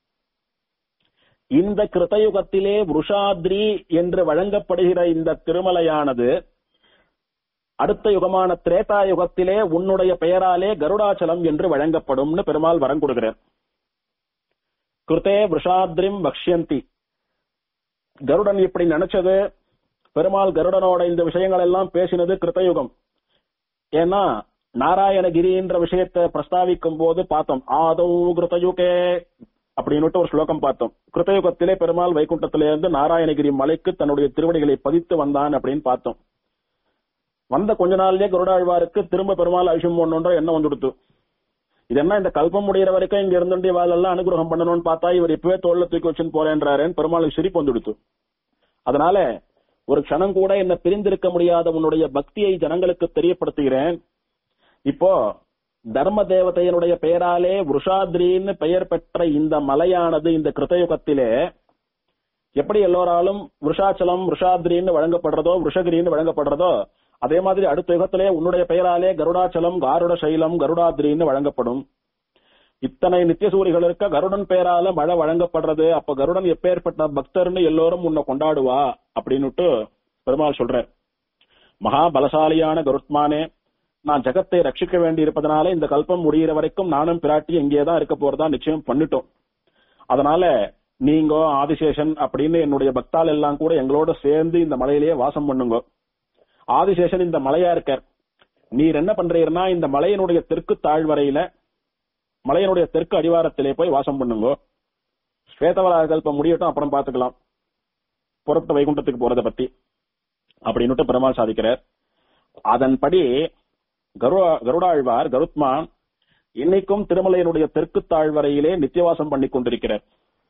இந்த கிருத்தயுகத்திலே விஷாத்ரி என்று வழங்கப்படுகிற இந்த திருமலையானது அடுத்த யுகமான திரேதா யுகத்திலே உன்னுடைய பெயராலே கருடாச்சலம் என்று வழங்கப்படும்னு பெருமாள் வரம் கொடுக்கிறார் கிருத்தே விஷாத்ரிம் பக்ஷ்யந்தி கருடன் இப்படி நினைச்சது பெருமாள் கருடனோட இந்த விஷயங்கள் எல்லாம் பேசினது கிருத்தயுகம் ஏன்னா நாராயணகிரின்ற விஷயத்தை பிரஸ்தாவிக்கும் போது பார்த்தோம் ஆதௌ கிருத்தயுகே அப்படின்னு ஒரு ஸ்லோகம் பார்த்தோம் கிருத்தயுகத்திலே பெருமாள் வைகுண்டத்திலிருந்து நாராயணகிரி மலைக்கு தன்னுடைய திருவடிகளை பதித்து வந்தான் அப்படின்னு பார்த்தோம் வந்த கொஞ்ச நாள்லயே கருடாழ்வாருக்கு திரும்ப பெருமாள் அழிஷம் ஒண்ணுன்ற எண்ணம் வந்துடுத்து இது என்ன இந்த கல்பம் முடியிற வரைக்கும் இங்க இருந்துட்டு இவாளெல்லாம் அனுகிரகம் பண்ணணும்னு பார்த்தா இவர் இப்பவே தோல்ல தூக்கி வச்சுன்னு போறேன்றாருன்னு பெருமாளுக்கு சிரிப்பு வந்துடுத்து அதனால ஒரு க்ஷணம் கூட என்ன பிரிந்திருக்க முடியாத உன்னுடைய பக்தியை ஜனங்களுக்கு தெரியப்படுத்துகிறேன் இப்போ தர்ம தேவதையனுடைய பெயராலே விஷாத்ரின்னு பெயர் பெற்ற இந்த மலையானது இந்த கிருத்தயுகத்திலே எப்படி எல்லோராலும் விஷாச்சலம் விஷாத்ரின்னு வழங்கப்படுறதோ விஷகிரின்னு வழங்கப்படுறதோ அதே மாதிரி அடுத்த யுகத்திலே உன்னுடைய பெயராலே கருடாச்சலம் காருட சைலம் கருடாத்ரின்னு வழங்கப்படும் இத்தனை நித்தியசூரிகள் இருக்க கருடன் பெயரால மழை வழங்கப்படுறது அப்ப கருடன் எப்பேற்பட்ட பக்தர்னு எல்லோரும் உன்னை கொண்டாடுவா அப்படின்னுட்டு பெருமாள் சொல்ற மகா பலசாலியான கருத்மானே நான் ஜகத்தை ரட்சிக்க வேண்டி இருப்பதனால இந்த கல்பம் முடியிற வரைக்கும் நானும் பிராட்டி இங்கேதான் இருக்க போறதா நிச்சயம் பண்ணிட்டோம் அதனால நீங்க ஆதிசேஷன் அப்படின்னு என்னுடைய பக்தால் எல்லாம் கூட எங்களோட சேர்ந்து இந்த மலையிலேயே வாசம் பண்ணுங்க ஆதிசேஷன் இந்த மலையா இருக்கார் நீர் என்ன பண்றீர்னா இந்த மலையினுடைய தெற்கு தாழ்வரையில மலையினுடைய தெற்கு அடிவாரத்திலே போய் வாசம் பண்ணுங்க ஸ்வேதவராக கல்பம் முடியட்டும் அப்புறம் பாத்துக்கலாம் புறத்த வைகுண்டத்துக்கு போறத பத்தி அப்படின்னுட்டு பெருமாள் சாதிக்கிறார் அதன்படி கருடா கருடாழ்வார் கருத்மான் இன்னைக்கும் திருமலையினுடைய தெற்கு தாழ்வரையிலே நித்தியவாசம் பண்ணி கொண்டிருக்கிறார்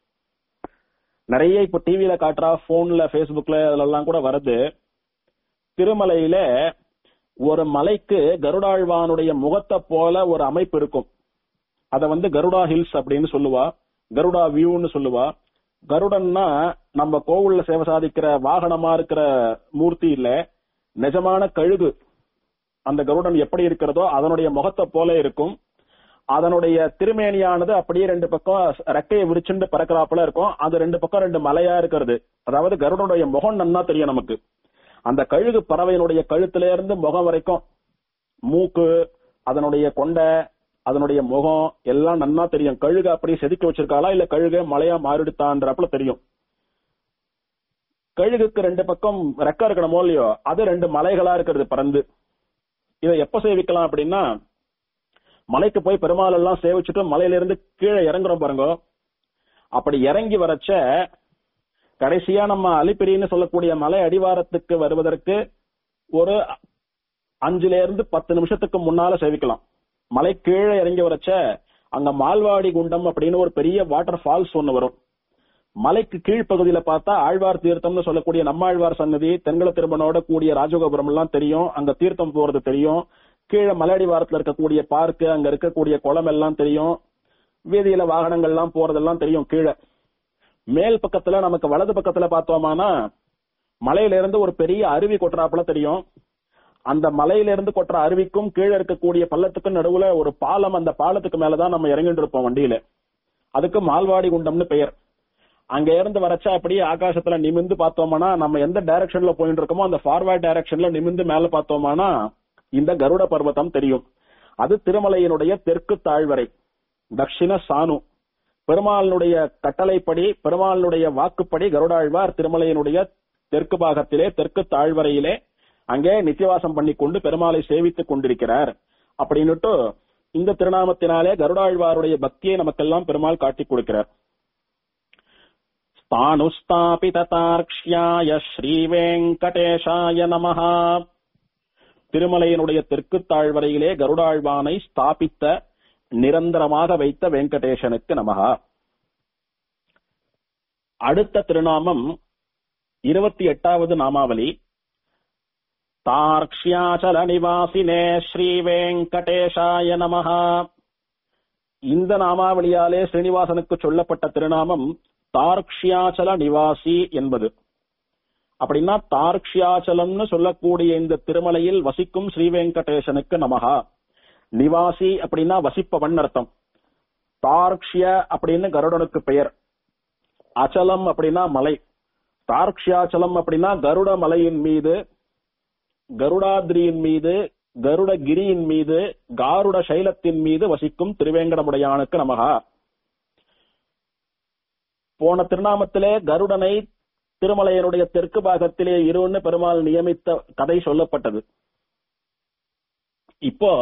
நிறைய இப்ப டிவியில காட்டுறா போன்ல பேஸ்புக்ல அதெல்லாம் கூட வருது திருமலையில ஒரு மலைக்கு கருடாழ்வானுடைய முகத்தை போல ஒரு அமைப்பு இருக்கும் அத வந்து கருடா ஹில்ஸ் அப்படின்னு சொல்லுவா கருடா வியூன்னு சொல்லுவா கருடன்னா நம்ம கோவில்ல சேவை சாதிக்கிற வாகனமா இருக்கிற மூர்த்தி இல்ல நிஜமான கழுகு அந்த கருடன் எப்படி இருக்கிறதோ அதனுடைய முகத்தை போல இருக்கும் அதனுடைய திருமேனியானது அப்படியே ரெண்டு பக்கம் ரெக்கையை விரிச்சுண்டு பறக்கிறாப்புல இருக்கும் அது ரெண்டு பக்கம் ரெண்டு மலையா இருக்கிறது அதாவது கருடனுடைய முகம் நன்னா தெரியும் நமக்கு அந்த கழுகு பறவையினுடைய கழுத்துல இருந்து முகம் வரைக்கும் மூக்கு அதனுடைய கொண்டை அதனுடைய முகம் எல்லாம் நன்னா தெரியும் கழுகு அப்படியே செதுக்கி வச்சிருக்காளா இல்ல கழுக மலையா மாறிடுத்தான்றப்பல தெரியும் கழுகுக்கு ரெண்டு பக்கம் ரெக்க இருக்கணுமோ இல்லையோ அது ரெண்டு மலைகளா இருக்கிறது பறந்து இதை எப்ப சேவிக்கலாம் அப்படின்னா மலைக்கு போய் பெருமாள் எல்லாம் சேவிச்சுட்டு மலையில இருந்து கீழே இறங்குறோம் பாருங்க அப்படி இறங்கி வரச்ச கடைசியா நம்ம அலிப்பிரின்னு சொல்லக்கூடிய மலை அடிவாரத்துக்கு வருவதற்கு ஒரு அஞ்சுல இருந்து பத்து நிமிஷத்துக்கு முன்னால சேவிக்கலாம் மலை கீழே இறங்கி வரச்ச அங்க மால்வாடி குண்டம் அப்படின்னு ஒரு பெரிய வாட்டர் ஃபால்ஸ் ஒண்ணு வரும் மலைக்கு கீழ்ப்பகுதியில பார்த்தா ஆழ்வார் தீர்த்தம்னு சொல்லக்கூடிய நம்மாழ்வார் சன்னதி தென்கல திருமணோட கூடிய ராஜகோபுரம் எல்லாம் தெரியும் அங்க தீர்த்தம் போறது தெரியும் கீழே மலையடிவாரத்துல இருக்கக்கூடிய பார்க்கு அங்க இருக்கக்கூடிய குளம் எல்லாம் தெரியும் வீதியில வாகனங்கள் எல்லாம் போறதெல்லாம் தெரியும் கீழே மேல் பக்கத்துல நமக்கு வலது பக்கத்துல பார்த்தோமானா மலையில இருந்து ஒரு பெரிய அருவி கொட்டுறாப்புல தெரியும் அந்த மலையில இருந்து கொட்டுற அருவிக்கும் கீழே இருக்கக்கூடிய பள்ளத்துக்கும் நடுவுல ஒரு பாலம் அந்த பாலத்துக்கு மேலதான் நம்ம இறங்கிட்டு இருப்போம் வண்டியில அதுக்கு மால்வாடி குண்டம்னு பெயர் அங்க இருந்து வரச்சா அப்படியே ஆகாசத்துல நிமிந்து பார்த்தோம்னா நம்ம எந்த டைரக்ஷன்ல போயிட்டு இருக்கோமோ அந்த ஃபார்வர்ட் டைரக்ஷன்ல நிமிந்து மேல பார்த்தோம்னா இந்த கருட பர்வதம் தெரியும் அது திருமலையினுடைய தெற்கு தாழ்வரை தட்சிண சானு பெருமாளுடைய கட்டளைப்படி பெருமாளுடைய வாக்குப்படி கருடாழ்வார் திருமலையினுடைய தெற்கு பாகத்திலே தெற்கு தாழ்வரையிலே அங்கே நித்தியவாசம் பண்ணி கொண்டு பெருமாளை சேவித்துக் கொண்டிருக்கிறார் அப்படின்னுட்டு இந்த திருநாமத்தினாலே கருடாழ்வாருடைய பக்தியை நமக்கெல்லாம் பெருமாள் காட்டிக் கொடுக்கிறார் ஸ்தானுஸ்தாபிதார்க்ஷ்யாய ஸ்ரீவேங்கடேஷாய நமஹா திருமலையினுடைய தெற்கு தாழ்வரையிலே கருடாழ்வானை ஸ்தாபித்த நிரந்தரமாக வைத்த வெங்கடேசனுக்கு நமகா அடுத்த திருநாமம் இருபத்தி எட்டாவது நாமாவளி தார்க்ஷ்யாச்சல நிவாசினே ஸ்ரீ வெங்கடேஷாய நமஹா இந்த நாமாவளியாலே ஸ்ரீனிவாசனுக்கு சொல்லப்பட்ட திருநாமம் தார்க்ஷ்யாச்சல நிவாசி என்பது அப்படின்னா தார்க்ஷ்யாச்சலம்னு சொல்லக்கூடிய இந்த திருமலையில் வசிக்கும் ஸ்ரீ வெங்கடேசனுக்கு நமகா நிவாசி அப்படின்னா வசிப்பவன் அர்த்தம் தார்க்ஷ்ய அப்படின்னு கருடனுக்கு பெயர் அச்சலம் அப்படின்னா மலை தார்க்ஷ்யாச்சலம் அப்படின்னா கருட மலையின் மீது கருடாத்ரியின் மீது கருடகிரியின் மீது காருட சைலத்தின் மீது வசிக்கும் திருவேங்கடமுடையானுக்கு நமகா போன திருநாமத்திலே கருடனை திருமலையனுடைய தெற்கு பாகத்திலே இருன்னு பெருமாள் நியமித்த கதை சொல்லப்பட்டது இப்போ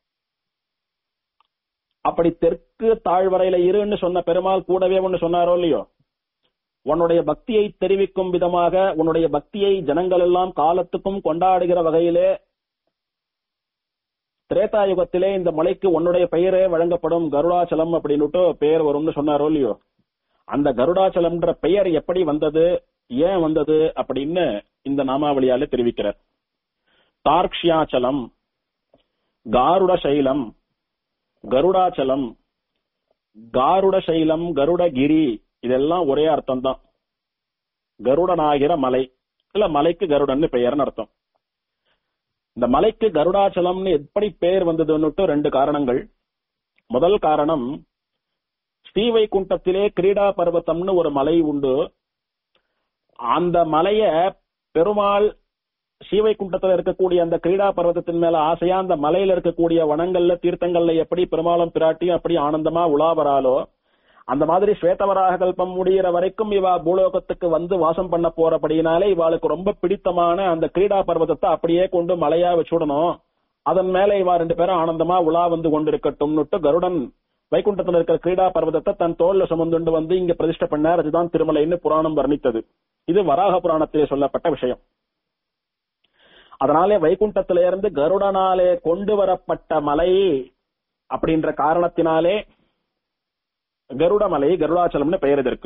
அப்படி தெற்கு தாழ்வரையில இருன்னு சொன்ன பெருமாள் கூடவே ஒன்னு சொன்னாரோ இல்லையோ உன்னுடைய பக்தியை தெரிவிக்கும் விதமாக உன்னுடைய பக்தியை ஜனங்கள் எல்லாம் காலத்துக்கும் கொண்டாடுகிற வகையிலே திரேதா யுகத்திலே இந்த மலைக்கு உன்னுடைய பெயரே வழங்கப்படும் கருடாச்சலம் அப்படின்னுட்டு பெயர் வரும்னு சொன்னாரோ இல்லையோ அந்த கருடாச்சலம்ன்ற பெயர் எப்படி வந்தது ஏன் வந்தது அப்படின்னு இந்த நாமாவளியால தெரிவிக்கிறார் தார்க்ஷியாச்சலம் காருட சைலம் கருடாச்சலம் காருட சைலம் கருடகிரி இதெல்லாம் ஒரே அர்த்தம் தான் கருடனாகிற மலை இல்ல மலைக்கு கருடன்னு பெயர்னு அர்த்தம் இந்த மலைக்கு கருடாச்சலம்னு எப்படி பேர் வந்ததுன்னுட்டு ரெண்டு காரணங்கள் முதல் காரணம் ஸ்ரீவைகுண்டத்திலே கிரீடா பர்வதம்னு ஒரு மலை உண்டு அந்த மலைய பெருமாள் ஸ்ரீவைகுண்டத்துல இருக்கக்கூடிய அந்த கிரீடா பர்வதத்தின் மேல ஆசையா அந்த மலையில இருக்கக்கூடிய வனங்கள்ல தீர்த்தங்கள்ல எப்படி பெருமாளும் பிராட்டியும் அப்படி ஆனந்தமா உலா வராலோ அந்த மாதிரி ஸ்வேதவராக கல்பம் முடிகிற வரைக்கும் இவா பூலோகத்துக்கு வந்து வாசம் பண்ண போறபடியினாலே இவாளுக்கு ரொம்ப பிடித்தமான அந்த கிரீடா பர்வதத்தை அப்படியே கொண்டு மலையா வச்சுடணும் அதன் மேல இவா ரெண்டு பேரும் ஆனந்தமா உலா வந்து கொண்டிருக்கட்டும்னுட்டு கருடன் வைகுண்டத்துல இருக்கிற கிரீடா பர்வதத்தை தன் தோல்ல சுமந்துண்டு வந்து இங்க பிரதிஷ்டை பண்ணார் அதுதான் திருமலைன்னு புராணம் வர்ணித்தது இது வராக புராணத்திலே சொல்லப்பட்ட விஷயம் அதனாலே வைகுண்டத்தில இருந்து கருடனாலே கொண்டு வரப்பட்ட மலை அப்படின்ற காரணத்தினாலே கருடமலை கருடாச்சலம்னு பெயர் இதற்கு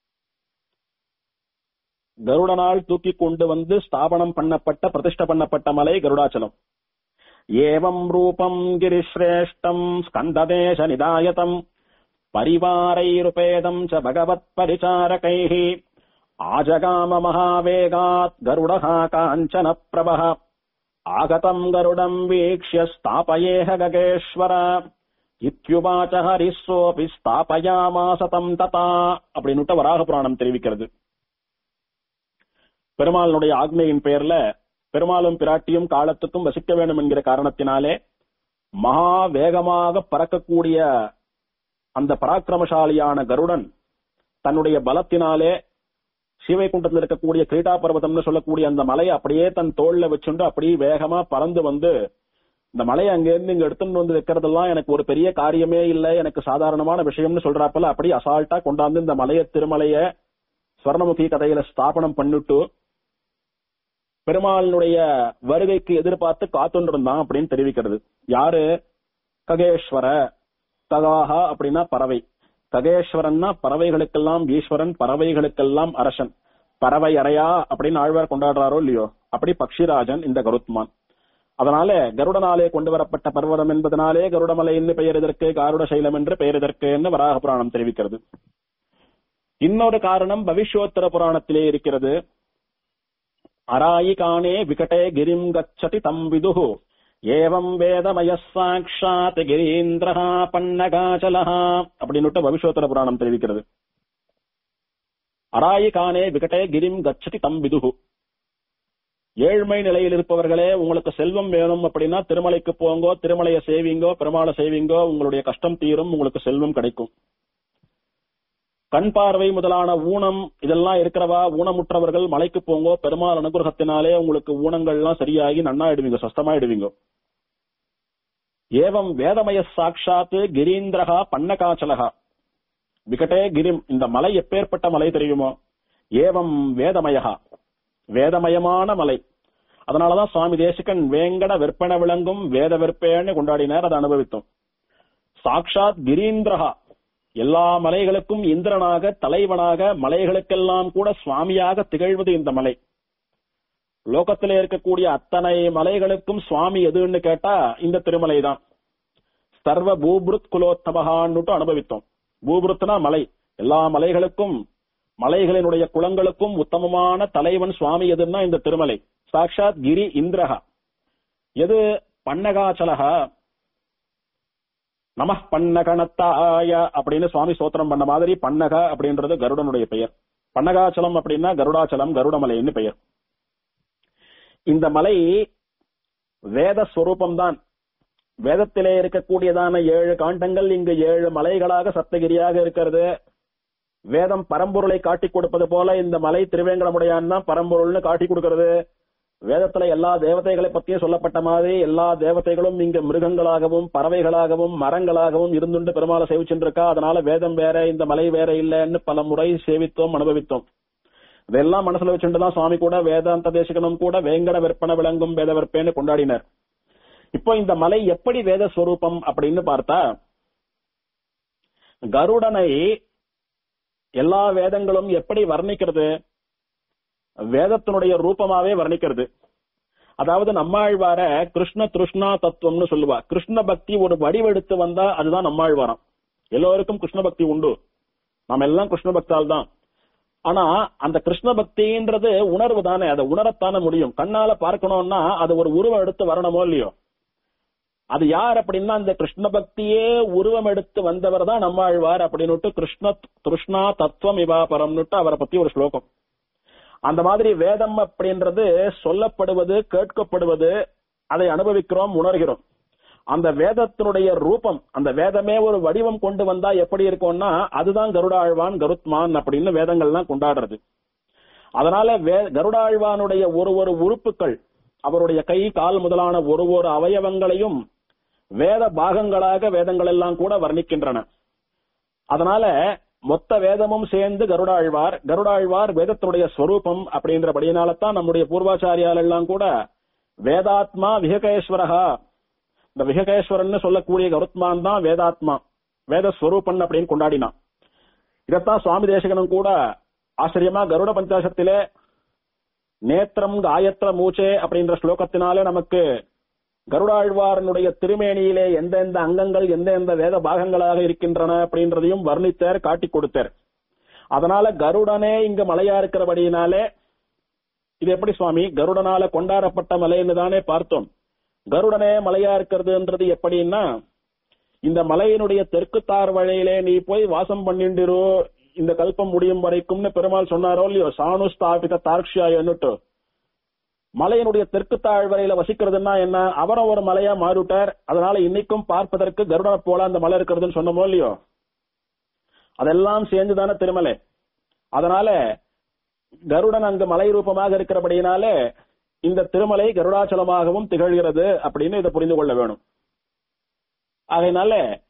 கருடனால் தூக்கி கொண்டு வந்து ஸ்தாபனம் பண்ணப்பட்ட பிரதிஷ்ட பண்ணப்பட்ட மலை கருடாச்சலம் ஏவம் ரூபம் கிரிஸ்ரேஷ்டம் ஸ்கந்ததேச நிதாயதம் பரிவாரைருபேதம் ச பகவத் பரிசாரகைः ஆஜகாம மகாவேகாத் கருடः காஞ்சன பிரபः ஆகதம் கருடம் வீக்ஷ்ய ஸ்தாபயேஹ ககேஸ்வர இத்யுவாச்ச ஹரிஸ்ஸோபி ஸ்தாபயாமாசதம் ததா அப்படின்னுட்டு வராக புராணம் தெரிவிக்கிறது பெருமாளுடைய ஆக்னையின் பெயர்ல பெருமாளும் பிராட்டியும் காலத்துக்கும் வசிக்க வேண்டும் என்கிற காரணத்தினாலே மகா வேகமாக பறக்கக்கூடிய அந்த பராக்கிரமசாலியான கருடன் தன்னுடைய பலத்தினாலே சிவைகுண்டத்தில் இருக்கக்கூடிய கிரீடா பர்வதம்னு சொல்லக்கூடிய அந்த மலையை அப்படியே தன் தோல்ல வச்சுண்டு அப்படியே வேகமா பறந்து வந்து இந்த மலையை அங்கிருந்து இங்க எடுத்துட்டு வந்து வைக்கிறதெல்லாம் எனக்கு ஒரு பெரிய காரியமே இல்லை எனக்கு சாதாரணமான விஷயம்னு சொல்றாப்பல அப்படி அசால்ட்டா கொண்டாந்து இந்த மலைய திருமலைய ஸ்வர்ணமுகி கதையில ஸ்தாபனம் பண்ணிட்டு பெருமாளினுடைய வருகைக்கு எதிர்பார்த்து காத்துண்டிருந்தான் அப்படின்னு தெரிவிக்கிறது யாரு ககேஸ்வர ககாஹா அப்படின்னா பறவை ககேஸ்வரன்னா பறவைகளுக்கெல்லாம் ஈஸ்வரன் பறவைகளுக்கெல்லாம் அரசன் பறவை அறையா அப்படின்னு ஆழ்வார் கொண்டாடுறாரோ இல்லையோ அப்படி பக்ஷிராஜன் இந்த கருத்மான் அதனால கருடனாலே கொண்டு வரப்பட்ட பர்வதம் என்பதனாலே கருடமலை என்று பெயர் இதற்கு காருட சைலம் என்று பெயர் இதற்கு என்று வராக புராணம் தெரிவிக்கிறது இன்னொரு காரணம் பவிஷ்யோத்தர புராணத்திலே இருக்கிறது அராயிகானே விகடே கிரிம் கச்சதி தம் விதுஹு ஏவம் வேதமய சாட்சாத் கிரீந்திரஹா பன்னகாச்சலஹா அப்படின்னுட்டு பவிஷ்யோத்தர புராணம் தெரிவிக்கிறது அராயிகானே விகடே கிரிம் கச்சதி தம் விதுஹு ஏழ்மை நிலையில் இருப்பவர்களே உங்களுக்கு செல்வம் வேணும் அப்படின்னா திருமலைக்கு போங்கோ திருமலையை சேவிங்கோ பெருமாளை சேவிங்கோ உங்களுடைய கஷ்டம் தீரும் உங்களுக்கு செல்வம் கிடைக்கும் கண் பார்வை முதலான ஊனம் இதெல்லாம் இருக்கிறவா ஊனமுற்றவர்கள் மலைக்கு போங்கோ பெருமாள் அனுகிரகத்தினாலே உங்களுக்கு ஊனங்கள்லாம் சரியாகி நன்னாயிடுவீங்க சொஸ்தமாயிடுவீங்க ஏவம் வேதமய சாட்சாத்து கிரீந்திரகா பன்னகாச்சலகா விகடே கிரிம் இந்த மலை எப்பேற்பட்ட மலை தெரியுமோ ஏவம் வேதமயகா வேதமயமான மலை அதனாலதான் சுவாமி தேசிகன் வேங்கட வெற்பன விளங்கும் வேத வெற்பேன்னு கொண்டாடினார் அதை அனுபவித்தோம் சாக்ஷாத் கிரீந்திரகா எல்லா மலைகளுக்கும் இந்திரனாக தலைவனாக மலைகளுக்கெல்லாம் கூட சுவாமியாக திகழ்வது இந்த மலை லோகத்திலே இருக்கக்கூடிய அத்தனை மலைகளுக்கும் சுவாமி எதுன்னு கேட்டா இந்த திருமலை தான் சர்வ பூபுருத் குலோத்தமகான்னுட்டு அனுபவித்தோம் பூபுருத்னா மலை எல்லா மலைகளுக்கும் மலைகளினுடைய குளங்களுக்கும் உத்தமமான தலைவன் சுவாமி எதுன்னா இந்த திருமலை சாட்சாத் கிரி இந்திரகா எது பன்னகாச்சலகா நம பன்னகணத்தாய அப்படின்னு சுவாமி சோத்திரம் பண்ண மாதிரி பன்னக அப்படின்றது கருடனுடைய பெயர் பன்னகாச்சலம் அப்படின்னா கருடாச்சலம் கருடமலைன்னு பெயர் இந்த மலை வேத ஸ்வரூபம் தான் வேதத்திலே இருக்கக்கூடியதான ஏழு காண்டங்கள் இங்கு ஏழு மலைகளாக சப்தகிரியாக இருக்கிறது வேதம் பரம்பொருளை காட்டி கொடுப்பது போல இந்த மலை திருவேங்கடமுடையான் தான் பரம்பொருள்னு காட்டி கொடுக்கிறது வேதத்துல எல்லா தேவதைகளை பத்தியும் சொல்லப்பட்ட மாதிரி எல்லா தேவதைகளும் இங்க மிருகங்களாகவும் பறவைகளாகவும் மரங்களாகவும் இருந்துண்டு பெருமாளை சேவிச்சுருக்கா அதனால வேதம் வேற இந்த மலை வேற இல்லைன்னு பல முறை சேவித்தோம் அனுபவித்தோம் இதெல்லாம் மனசுல வச்சுட்டு தான் சுவாமி கூட வேதாந்த தேசிகனும் கூட வேங்கட விற்பனை விளங்கும் வேத விற்பேன்னு கொண்டாடினர் இப்போ இந்த மலை எப்படி வேத ஸ்வரூபம் அப்படின்னு பார்த்தா கருடனை எல்லா வேதங்களும் எப்படி வர்ணிக்கிறது வேதத்தினுடைய ரூபமாவே வர்ணிக்கிறது அதாவது நம்மாழ்வார கிருஷ்ண திருஷ்ணா தத்துவம்னு சொல்லுவா கிருஷ்ண பக்தி ஒரு வடிவெடுத்து வந்தா அதுதான் நம்மாழ்வாரம் எல்லோருக்கும் கிருஷ்ண பக்தி உண்டு நாம எல்லாம் கிருஷ்ண பக்தால் தான் ஆனா அந்த கிருஷ்ண பக்தின்றது உணர்வு தானே அதை உணரத்தானே முடியும் கண்ணால பார்க்கணும்னா அது ஒரு உருவம் எடுத்து வரணுமோ இல்லையோ அது யார் அப்படின்னா அந்த கிருஷ்ண பக்தியே உருவம் எடுத்து வந்தவர் தான் நம்மாழ்வார் அப்படின்னுட்டு கிருஷ்ண கிருஷ்ணா தத்துவம் இவாபரம்னுட்டு அவரை பத்தி ஒரு ஸ்லோகம் அந்த மாதிரி வேதம் அப்படின்றது சொல்லப்படுவது கேட்கப்படுவது அதை அனுபவிக்கிறோம் உணர்கிறோம் அந்த வேதத்தினுடைய ரூபம் அந்த வேதமே ஒரு வடிவம் கொண்டு வந்தா எப்படி இருக்கும்னா அதுதான் கருடாழ்வான் கருத்மான் அப்படின்னு வேதங்கள்லாம் கொண்டாடுறது அதனால வே கருடாழ்வானுடைய ஒரு ஒரு உறுப்புகள் அவருடைய கை கால் முதலான ஒரு ஒரு அவயவங்களையும் வேத பாகங்களாக வேதங்கள் எல்லாம் கூட வர்ணிக்கின்றன அதனால மொத்த வேதமும் சேர்ந்து கருடாழ்வார் கருடாழ்வார் வேதத்தினுடைய ஸ்வரூபம் அப்படின்றபடியினால தான் நம்முடைய பூர்வாச்சாரியால் எல்லாம் கூட வேதாத்மா விஹகேஸ்வரஹா இந்த விஹகேஸ்வரன் சொல்லக்கூடிய கருத்மான் தான் வேதாத்மா வேத ஸ்வரூபன் அப்படின்னு கொண்டாடினான் இதத்தான் சுவாமி தேசகனும் கூட ஆச்சரியமா கருட பஞ்சாசத்திலே நேத்திரம் காயத்ர மூச்சே அப்படின்ற ஸ்லோகத்தினாலே நமக்கு கருடாழ்வாரனுடைய திருமேனியிலே எந்தெந்த அங்கங்கள் எந்தெந்த வேத பாகங்களாக இருக்கின்றன அப்படின்றதையும் வர்ணித்தார் காட்டி கொடுத்தார் அதனால கருடனே இங்க மலையா இருக்கிறபடியினாலே இது எப்படி சுவாமி கருடனால கொண்டாடப்பட்ட மலைன்னு தானே பார்த்தோம் கருடனே மலையா இருக்கிறதுன்றது எப்படின்னா இந்த மலையினுடைய தெற்கு தார் வழியிலே நீ போய் வாசம் பண்ணிண்டிரு இந்த கல்பம் முடியும் வரைக்கும்னு பெருமாள் சொன்னாரோ இல்லையோ சாணு ஸ்தாபித தார்க்ஷியா என்னட்டு மலையினுடைய தெற்கு தாழ்வரையில வசிக்கிறதுன்னா என்ன அவரும் ஒரு மலையா மாறிவிட்டார் அதனால இன்னைக்கும் பார்ப்பதற்கு கருடனை போல அந்த மலை இருக்கிறதுன்னு சொன்னமோ இல்லையோ அதெல்லாம் சேர்ந்துதானே திருமலை அதனால கருடன் அங்கு மலை ரூபமாக இருக்கிறபடியினாலே இந்த திருமலை கருடாச்சலமாகவும் திகழ்கிறது அப்படின்னு இதை புரிந்து கொள்ள வேணும் ஆகையினால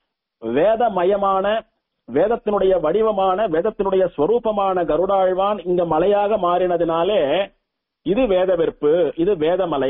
வேதமயமான வேதத்தினுடைய வடிவமான வேதத்தினுடைய ஸ்வரூபமான கருடாழ்வான் இங்க மலையாக மாறினதினாலே இது வேத வெறுப்பு இது வேதமலை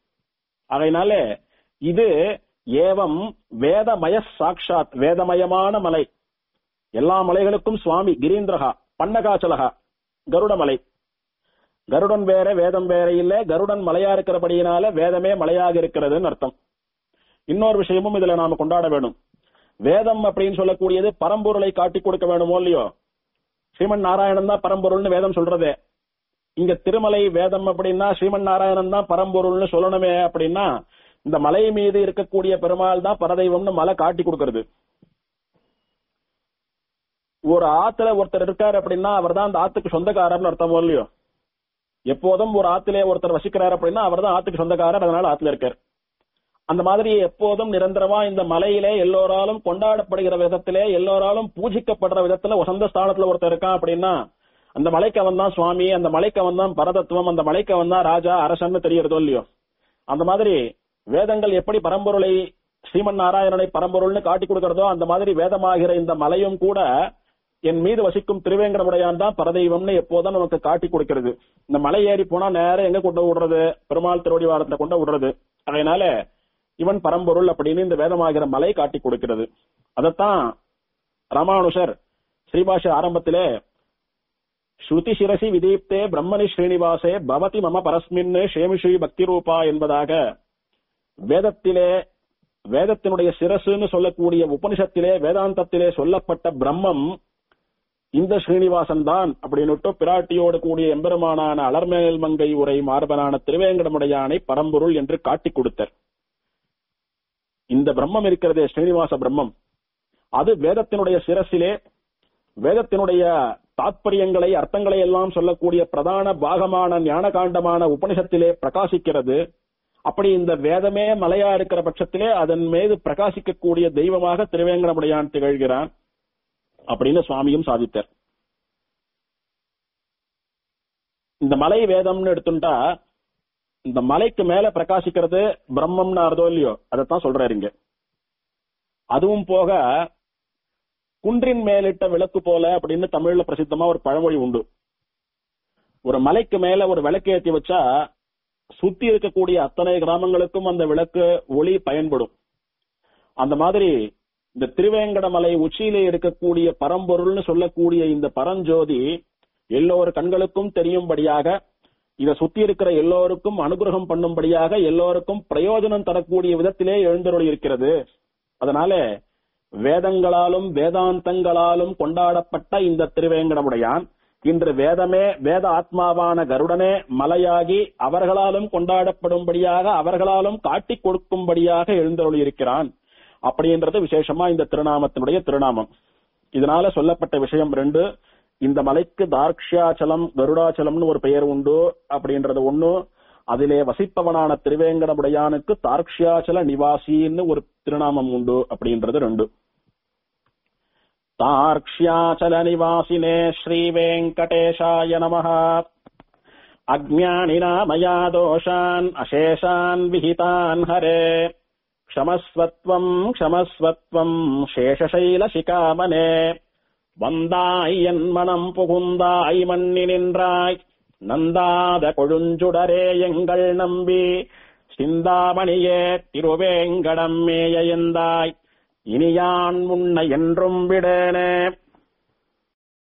அதனால இது ஏவம் வேதமய சாட்சாத் வேதமயமான மலை எல்லா மலைகளுக்கும் சுவாமி கிரீந்திரகா பன்னகாச்சலகா கருடமலை கருடன் வேற வேதம் வேற இல்ல கருடன் மலையா இருக்கிறபடியினால வேதமே மலையாக இருக்கிறதுன்னு அர்த்தம் இன்னொரு விஷயமும் இதுல நாம கொண்டாட வேணும் வேதம் அப்படின்னு சொல்லக்கூடியது பரம்பொருளை காட்டி கொடுக்க வேணுமோ இல்லையோ ஸ்ரீமன் நாராயணன் தான் பரம்பொருள்னு வேதம் சொல்றதே இங்க திருமலை வேதம் அப்படின்னா ஸ்ரீமன் நாராயணன் தான் பரம்பொருள்னு சொல்லணுமே அப்படின்னா இந்த மலை மீது இருக்கக்கூடிய பெருமாள் தான் பரதெய்வம்னு மலை காட்டி கொடுக்கறது ஒரு ஆத்துல ஒருத்தர் இருக்காரு அப்படின்னா அவர் தான் அந்த ஆத்துக்கு சொந்தக்காரர்னு அர்த்தமோ இல்லையோ எப்போதும் ஒரு ஆத்திலே ஒருத்தர் வசிக்கிறார் அப்படின்னா அவர் தான் ஆத்துக்கு சொந்தக்காரர் அதனால ஆத்துல இருக்கார் அந்த மாதிரி எப்போதும் நிரந்தரமா இந்த மலையிலே எல்லோராலும் கொண்டாடப்படுகிற விதத்திலே எல்லோராலும் பூஜிக்கப்படுற விதத்துல வசந்த ஸ்தானத்துல ஒருத்தர் இருக்கான் அப்படின்னா அந்த மலைக்கு அவன் தான் சுவாமி அந்த மலைக்கு அவன் தான் பரதத்துவம் அந்த மலைக்கு அவன் தான் ராஜா அரசன்னு தெரியறதோ இல்லையோ அந்த மாதிரி வேதங்கள் எப்படி பரம்பொருளை ஸ்ரீமன் நாராயணனை பரம்பொருள்னு காட்டி கொடுக்கறதோ அந்த மாதிரி வேதமாகிற இந்த மலையும் கூட என் மீது வசிக்கும் திருவேங்கடமுடையான் தான் பரதெய்வம்னு எப்போதும் நமக்கு காட்டி கொடுக்கிறது இந்த மலை ஏறி போனா நேரம் எங்க கொண்டு விடுறது பெருமாள் திருவடி வாரத்தை கொண்டு விடுறது அதனால இவன் பரம்பொருள் அப்படின்னு இந்த வேதமாகிற மலை காட்டி கொடுக்கிறது அதத்தான் ராமானுஷர் ஸ்ரீபாஷ ஆரம்பத்திலே ஸ்ருதி சிரசி விதீப்தே பிரம்மணி ஸ்ரீனிவாசே பவதி மம பரஸ்மின் ஷேமிஸ்ரீ பக்தி ரூபா என்பதாக வேதத்திலே வேதத்தினுடைய சிரசுன்னு சொல்லக்கூடிய உபனிஷத்திலே வேதாந்தத்திலே சொல்லப்பட்ட பிரம்மம் இந்த ஸ்ரீனிவாசன் தான் அப்படின்னுட்டு பிராட்டியோடு கூடிய எம்பெருமானான அலர்மேல் மங்கை உரை மார்பனான திருவேங்கடமுடையானை பரம்பொருள் என்று காட்டிக் கொடுத்தார் இந்த பிரம்மம் இருக்கிறதே ஸ்ரீனிவாச பிரம்மம் அது வேதத்தினுடைய சிரசிலே வேதத்தினுடைய தாத்பரியங்களை அர்த்தங்களை எல்லாம் சொல்லக்கூடிய பிரதான பாகமான ஞானகாண்டமான உபனிஷத்திலே பிரகாசிக்கிறது அப்படி இந்த வேதமே மலையா இருக்கிற பட்சத்திலே அதன் மீது பிரகாசிக்கக்கூடிய தெய்வமாக திருவேங்கடமுடையான் திகழ்கிறான் அப்படின்னு சுவாமியும் சாதித்தார் இந்த மலை வேதம்னு எடுத்துட்டா இந்த மலைக்கு மேல பிரகாசிக்கிறது பிரம்மம்னு அர்த்தம் இல்லையோ அதைத்தான் சொல்றாரு இங்க அதுவும் போக குன்றின் மேலிட்ட விளக்கு போல அப்படின்னு தமிழ்ல பிரசித்தமா ஒரு பழமொழி உண்டு ஒரு மலைக்கு மேல ஒரு விளக்கு ஏத்தி வச்சா சுத்தி இருக்கக்கூடிய அத்தனை கிராமங்களுக்கும் அந்த விளக்கு ஒளி பயன்படும் அந்த மாதிரி இந்த திருவேங்கடமலை உச்சியிலே இருக்கக்கூடிய பரம்பொருள்னு சொல்லக்கூடிய இந்த பரஞ்சோதி எல்லோரு கண்களுக்கும் தெரியும்படியாக இதை சுத்தி இருக்கிற எல்லோருக்கும் அனுகிரகம் பண்ணும்படியாக எல்லோருக்கும் பிரயோஜனம் தரக்கூடிய விதத்திலே எழுந்தருளி இருக்கிறது அதனால வேதங்களாலும் வேதாந்தங்களாலும் கொண்டாடப்பட்ட இந்த திருவேங்கடமுடையான் இன்று வேதமே வேத ஆத்மாவான கருடனே மலையாகி அவர்களாலும் கொண்டாடப்படும்படியாக அவர்களாலும் காட்டிக் கொடுக்கும்படியாக எழுந்தருளி இருக்கிறான் அப்படின்றது விசேஷமா இந்த திருநாமத்தினுடைய திருநாமம் இதனால சொல்லப்பட்ட விஷயம் ரெண்டு இந்த மலைக்கு தார்க்ஷியாச்சலம் கருடாச்சலம்னு ஒரு பெயர் உண்டு அப்படின்றது ஒண்ணு அதிலே வசிப்பவனான திருவேங்கடமுடையானுக்கு தார்க்ஷியாச்சல நிவாசின்னு ஒரு திருநாமம் உண்டு அப்படின்றது ரெண்டு தார்க்ஷ்யாச்சல நிவாசினே ஸ்ரீ வெங்கடேஷாய நமः அஜ்ஞானினா மயா தோஷான் அசேஷான் விஹிதான் ஹரே க்ஷமஸ்வத்வம் க்ஷமஸ்வத்வம் சேஷசைலசிகாமனே வந்தாய் என் மனம் புகுந்தாய் மண்ணி நின்றாய் நந்தாத கொழுஞ்சுடரே எங்கள் நம்பி சிந்தாமணியே திருவேங்கடம் மேய எந்தாய் இனியான் முன்ன என்றும் விடேனே